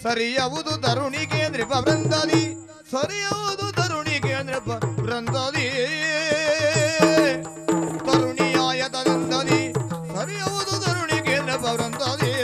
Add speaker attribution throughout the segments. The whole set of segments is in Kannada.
Speaker 1: ಸರಿಯವುದು ತರುಣಿಗೆ ನೃಪ ವೃಂದದಿ ಸರಿಯುವುದು ತರುಣಿಗೆ ನೃಪ ವೃಂದದಿ ತರುಣಿಯಾಯ ತದಂದದಿ ಸರಿಯುವುದು ತರುಣಿಗೆ ನೃಪ ವೃಂದದಿ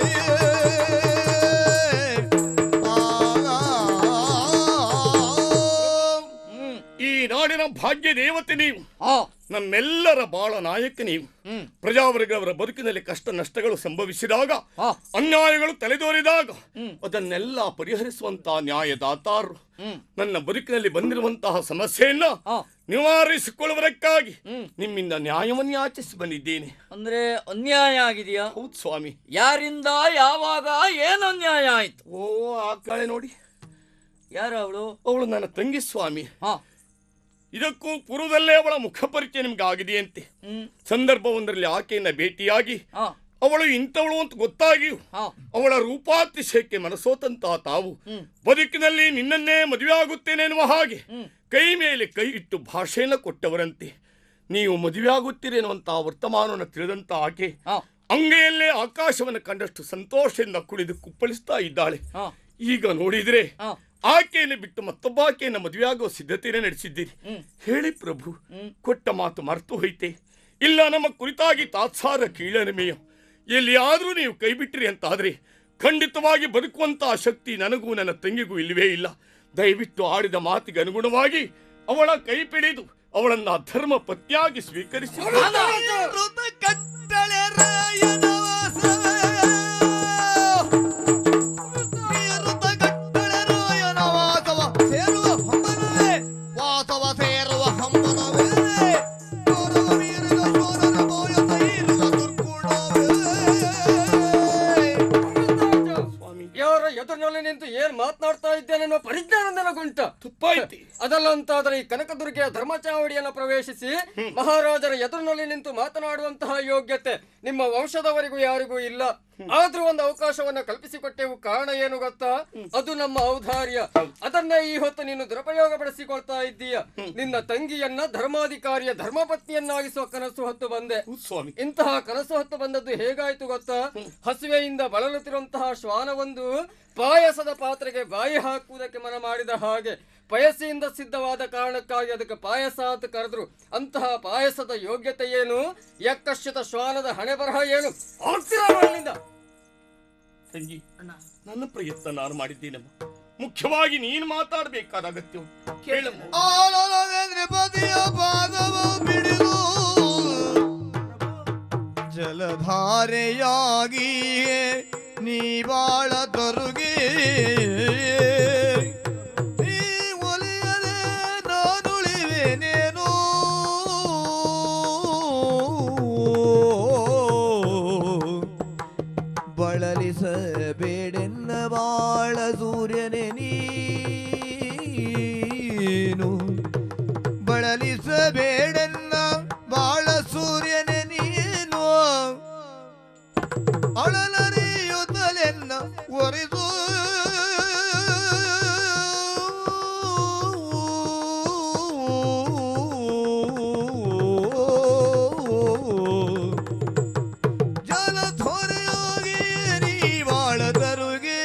Speaker 2: ಹ್ಮ್
Speaker 3: ಈ ನಾಡಿನ ಭಾಗ್ಯ ದೇವತೆ ನೀವು
Speaker 2: ಆ
Speaker 3: ನಮ್ಮೆಲ್ಲರ ಬಾಳ ನಾಯಕ ನೀವು
Speaker 2: ಹ್ಮ್
Speaker 3: ಪ್ರಜಾವರ್ಗವರ ಬದುಕಿನಲ್ಲಿ ಕಷ್ಟ ನಷ್ಟಗಳು ಸಂಭವಿಸಿದಾಗ
Speaker 2: ಆ
Speaker 3: ಅನ್ಯಾಯಗಳು ತಲೆದೋರಿದಾಗ
Speaker 2: ಹ್ಮ್.
Speaker 3: ಅದನ್ನೆಲ್ಲ ಪರಿಹರಿಸುವಂತಹ ನ್ಯಾಯದಾತಾರರು
Speaker 2: ಹ್ಮ್
Speaker 3: ನನ್ನ ಬದುಕಿನಲ್ಲಿ ಬಂದಿರುವಂತಹ ಸಮಸ್ಯೆಯನ್ನ
Speaker 2: ಆ
Speaker 3: ನಿವಾರಿಸಿಕೊಳ್ಳುವುದಕ್ಕಾಗಿ
Speaker 2: ಹ್ಮ್.
Speaker 3: ನಿಮ್ಮಿಂದ ನ್ಯಾಯವನ್ನು ಯಾಚಿಸಿ ಬಂದಿದ್ದೇನೆ
Speaker 2: ಅಂದ್ರೆ ಅನ್ಯಾಯ ಆಗಿದೆಯಾ
Speaker 3: ಹೌದು ಸ್ವಾಮಿ
Speaker 2: ಯಾರಿಂದ ಯಾವಾಗ ಏನು ಅನ್ಯಾಯ ಆಯ್ತು
Speaker 3: ಓ ಆ ಕಳೆ ನೋಡಿ
Speaker 2: ಯಾರು ಅವಳು
Speaker 3: ಅವಳು ನನ್ನ ತಂಗಿ ಸ್ವಾಮಿ
Speaker 2: ಹಾ
Speaker 3: ಇದಕ್ಕೂ ಪೂರ್ವದಲ್ಲೇ ಅವಳ ಮುಖ ಪರಿಚಯ ನಿಮ್ಗೆ ಆಗಿದೆಯಂತೆ
Speaker 2: ಹ್ಮ್
Speaker 3: ಸಂದರ್ಭವೊಂದರಲ್ಲಿ ಆಕೆಯನ್ನ ಭೇಟಿಯಾಗಿ
Speaker 2: ಹಾ
Speaker 3: ಅವಳು ಇಂಥವಳು ಅಂತ ಗೊತ್ತಾಗಿಯೂ
Speaker 2: ಹಾ
Speaker 3: ಅವಳ ರೂಪಾತಿಶಯಕ್ಕೆ ಮನಸೋತಂತಹ ತಾವು
Speaker 2: ಹ್ಮ್
Speaker 3: ಬದುಕಿನಲ್ಲಿ ನಿನ್ನನ್ನೇ ಮದುವೆ ಆಗುತ್ತೇನೆ ಎನ್ನುವ ಹಾಗೆ
Speaker 2: ಹ್ಮ್
Speaker 3: ಕೈ ಮೇಲೆ ಕೈ ಇಟ್ಟು ಭಾಷೆಯನ್ನು ಕೊಟ್ಟವರಂತೆ ನೀವು ಮದುವೆ ಆಗುತ್ತೀರಿ ಎನ್ನುವಂತಹ ವರ್ತಮಾನವನ್ನು ತಿಳಿದಂತ ಆಕೆ
Speaker 2: ಹಾ
Speaker 3: ಅಂಗೈಯಲ್ಲೇ ಆಕಾಶವನ್ನು ಕಂಡಷ್ಟು ಸಂತೋಷದಿಂದ ಕುಳಿದು ಕುಪ್ಪಳಿಸ್ತಾ ಇದ್ದಾಳೆ
Speaker 2: ಹಾ
Speaker 3: ಈಗ ನೋಡಿದ್ರೆ
Speaker 2: ಹಾ
Speaker 3: ಆಕೆಯನ್ನು ಬಿಟ್ಟು ಮತ್ತೊಬ್ಬ ಆಕೆಯನ್ನು ಮದುವೆಯಾಗುವ ಸಿದ್ಧತೆಯನ್ನು ನಡೆಸಿದ್ದೀರಿ
Speaker 2: ಹ್ಮ್
Speaker 3: ಹೇಳಿ ಪ್ರಭು
Speaker 2: ಹ್ಮ್
Speaker 3: ಕೊಟ್ಟ ಮಾತು ಮರೆತು ಹೋಯ್ತೆ ಇಲ್ಲ ನಮ್ಮ ಕುರಿತಾಗಿ ತಾತ್ಸಾರ ಕೀಳನಿಮೆಯ ಎಲ್ಲಿಯಾದರೂ ನೀವು ಕೈ ಬಿಟ್ಟಿರಿ ಅಂತಾದ್ರೆ ಖಂಡಿತವಾಗಿ ಬದುಕುವಂತಹ ಶಕ್ತಿ ನನಗೂ ನನ್ನ ತಂಗಿಗೂ ಇಲ್ಲವೇ ಇಲ್ಲ ದಯವಿಟ್ಟು ಆಡಿದ ಮಾತಿಗೆ ಅನುಗುಣವಾಗಿ ಅವಳ ಕೈ ಪಿಡಿದು ಅವಳನ್ನ ಧರ್ಮ ಪತ್ನಿಯಾಗಿ ಸ್ವೀಕರಿಸಿ
Speaker 1: ಋತ ಕಟ್ಟಳೆ ರಾಯನ ವಾಸವೇ. ಋತ ಕಟ್ಟಳೆ ರಾಯನ ವಾಸವ ಸೇರುವ ಹಂಬಲವೇ ವಾಸವ ಸೇರುವ ಹಂಬಲವೇ ಗೌರವ ಮೀರಿದ ಶೋಧನ ಮೋಯದ ಇರುವ ದುರ್ಗುಣವೇ
Speaker 3: ಸ್ವಾಮಿ
Speaker 4: ಯಾರ ಎದುರಿನಲ್ಲಿ ನಿಂತು ಏನ್ ಮಾತನಾಡ್ತಾ ಇದ್ದೇನೆ ಅನ್ನೋ ಪರಿಜ್ಞಾನ ನನಗುಂಟ
Speaker 3: ತುಪ್ಪಾಯ್ತಿ
Speaker 4: ಅದಲ್ಲ ಅಂತಾದರೆ ಈ ಕನಕದುರ್ಗೆಯ ಧರ್ಮಚಾವಡಿಯನ್ನು ಪ್ರವೇಶಿಸಿ ಮಹಾರಾಜರ ಎದುರಿನಲ್ಲಿ ನಿಂತು ಮಾತನಾಡುವಂತಹ ಯೋಗ್ಯತೆ ನಿಮ್ಮ ವಂಶದವರಿಗೂ ಯಾರಿಗೂ ಇಲ್ಲ ಆದ್ರೂ ಒಂದು ಅವಕಾಶವನ್ನ ಕಲ್ಪಿಸಿಕೊಟ್ಟೆವು ಕಾರಣ ಏನು ಗೊತ್ತಾ ಅದು ನಮ್ಮ ಔದಾರ್ಯ ಅದನ್ನ ಈ ಹೊತ್ತು ನೀನು ದುರುಪಯೋಗ ಪಡಿಸಿಕೊಳ್ತಾ ಇದ್ದೀಯ ನಿನ್ನ ತಂಗಿಯನ್ನ ಧರ್ಮಾಧಿಕಾರಿಯ ಧರ್ಮಪತ್ನಿಯನ್ನಾಗಿಸುವ ಕನಸು ಹೊತ್ತು ಬಂದೆ
Speaker 3: ಹೌದು ಸ್ವಾಮಿ
Speaker 4: ಇಂತಹ ಕನಸು ಹೊತ್ತು ಬಂದದ್ದು ಹೇಗಾಯ್ತು ಗೊತ್ತಾ ಹಸುವೆಯಿಂದ ಬಳಲುತ್ತಿರುವಂತಹ ಶ್ವಾನವೊಂದು ಪಾಯಸದ ಪಾತ್ರೆಗೆ ಬಾಯಿ ಹಾಕುವುದಕ್ಕೆ ಮನ ಮಾಡಿದ ಹಾಗೆ ಪಯಸ್ಸಿಯಿಂದ ಸಿದ್ಧವಾದ ಕಾರಣಕ್ಕಾಗಿ ಅದಕ್ಕೆ ಪಾಯಸ ಅಂತ ಕರೆದ್ರು ಅಂತಹ ಪಾಯಸದ ಯೋಗ್ಯತೆ ಏನು ಯಕ್ಕಶ್ಚಿತ ಶ್ವಾನದ ಹಣೆ ಬರಹ ಏನು ಹೋಗ್ತೀರಾ ಅಲ್ಲಿಂದ
Speaker 3: ತಂಗಿ ನನ್ನ ಪ್ರಯತ್ನ ನಾನು ಮಾಡಿದ್ದೇನಮ್ಮ ಮುಖ್ಯವಾಗಿ ನೀನು ಮಾತಾಡಬೇಕಾದ ಅಗತ್ಯ ಕೇಳಮ್ಮ
Speaker 1: ಆಲಲವೇ ನೃಪತಿಯ ಪಾದವ ಬಿಡಿದು ಜಲಧಾರೆಯಾಗಿ ನೀ ಬಾಳ ತರುಗಿ ಈ ಒಲಿಯದೆ ನಾನುಳಿವೆನೇನು ಬಳಲಿಸಬೇಡೆನ್ನ ಬಾಳ ಸೂರ್ಯನೇ ನೀನು ಬಳಲಿಸಬೇಡೆನ್ನ ಬಾಳ ಸೂರ್ಯನೇ ನೀನು ಅಳಲರಿಯುತ್ತಲೆನ್ನ ಒರೆದು ಜಲಧೋರೆಯಾಗಿ ನೀ ಬಾಳ ತರುಗೆ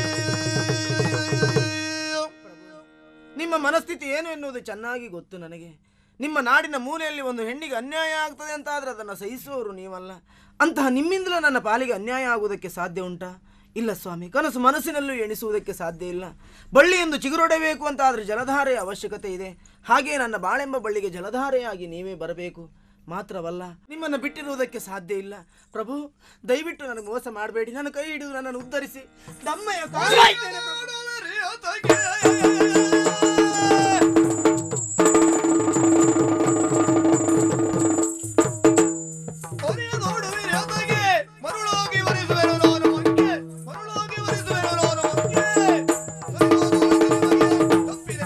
Speaker 5: ನಿಮ್ಮ ಮನಸ್ಥಿತಿ ಏನು ಎನ್ನುವುದು ಚೆನ್ನಾಗಿ ಗೊತ್ತು ನನಗೆ ನಿಮ್ಮ ನಾಡಿನ ಮೂಲೆಯಲ್ಲಿ ಒಂದು ಹೆಣ್ಣಿಗೆ ಅನ್ಯಾಯ ಆಗ್ತದೆ ಅಂತ ಆದರೆ ಅದನ್ನು ಸಹಿಸುವವರು ನೀವಲ್ಲ ಅಂತಹ ನಿಮ್ಮಿಂದಲೂ ನನ್ನ ಪಾಲಿಗೆ ಅನ್ಯಾಯ ಆಗುವುದಕ್ಕೆ ಸಾಧ್ಯ ಉಂಟಾ ಇಲ್ಲ ಸ್ವಾಮಿ ಕನಸು ಮನಸ್ಸಿನಲ್ಲೂ ಎಣಿಸುವುದಕ್ಕೆ ಸಾಧ್ಯ ಇಲ್ಲ ಬಳ್ಳಿ ಎಂದು ಚಿಗುರೊಡೆಯಬೇಕು ಅಂತ ಆದರೆ ಜಲಧಾರೆಯ ಅವಶ್ಯಕತೆ ಇದೆ ಹಾಗೆ ನನ್ನ ಬಾಳೆಂಬ ಬಳ್ಳಿಗೆ ಜಲಧಾರೆಯಾಗಿ ನೀವೇ ಬರಬೇಕು ಮಾತ್ರವಲ್ಲ ನಿಮ್ಮನ್ನು ಬಿಟ್ಟಿರುವುದಕ್ಕೆ ಸಾಧ್ಯ ಇಲ್ಲ ಪ್ರಭು ದಯವಿಟ್ಟು ನನಗೆ ಮೋಸ ಮಾಡಬೇಡಿ ನನ್ನ ಕೈ ಹಿಡಿದು ನನ್ನನ್ನು ಉದ್ಧರಿಸಿ ದಮ್ಮಯ್ಯ ಕಾಲು ಹಿಡಿತೇನೆ ಪ್ರಭು.
Speaker 1: ಮರುಳಾಗಿ ವರಿಸುವೆನು ನಾನು ಮಂಗೆ ಮರುಳಾಗಿ ವರಿಸುವೆನು ನಾನು ಮಂಗೆ ತಪ್ಪಿದ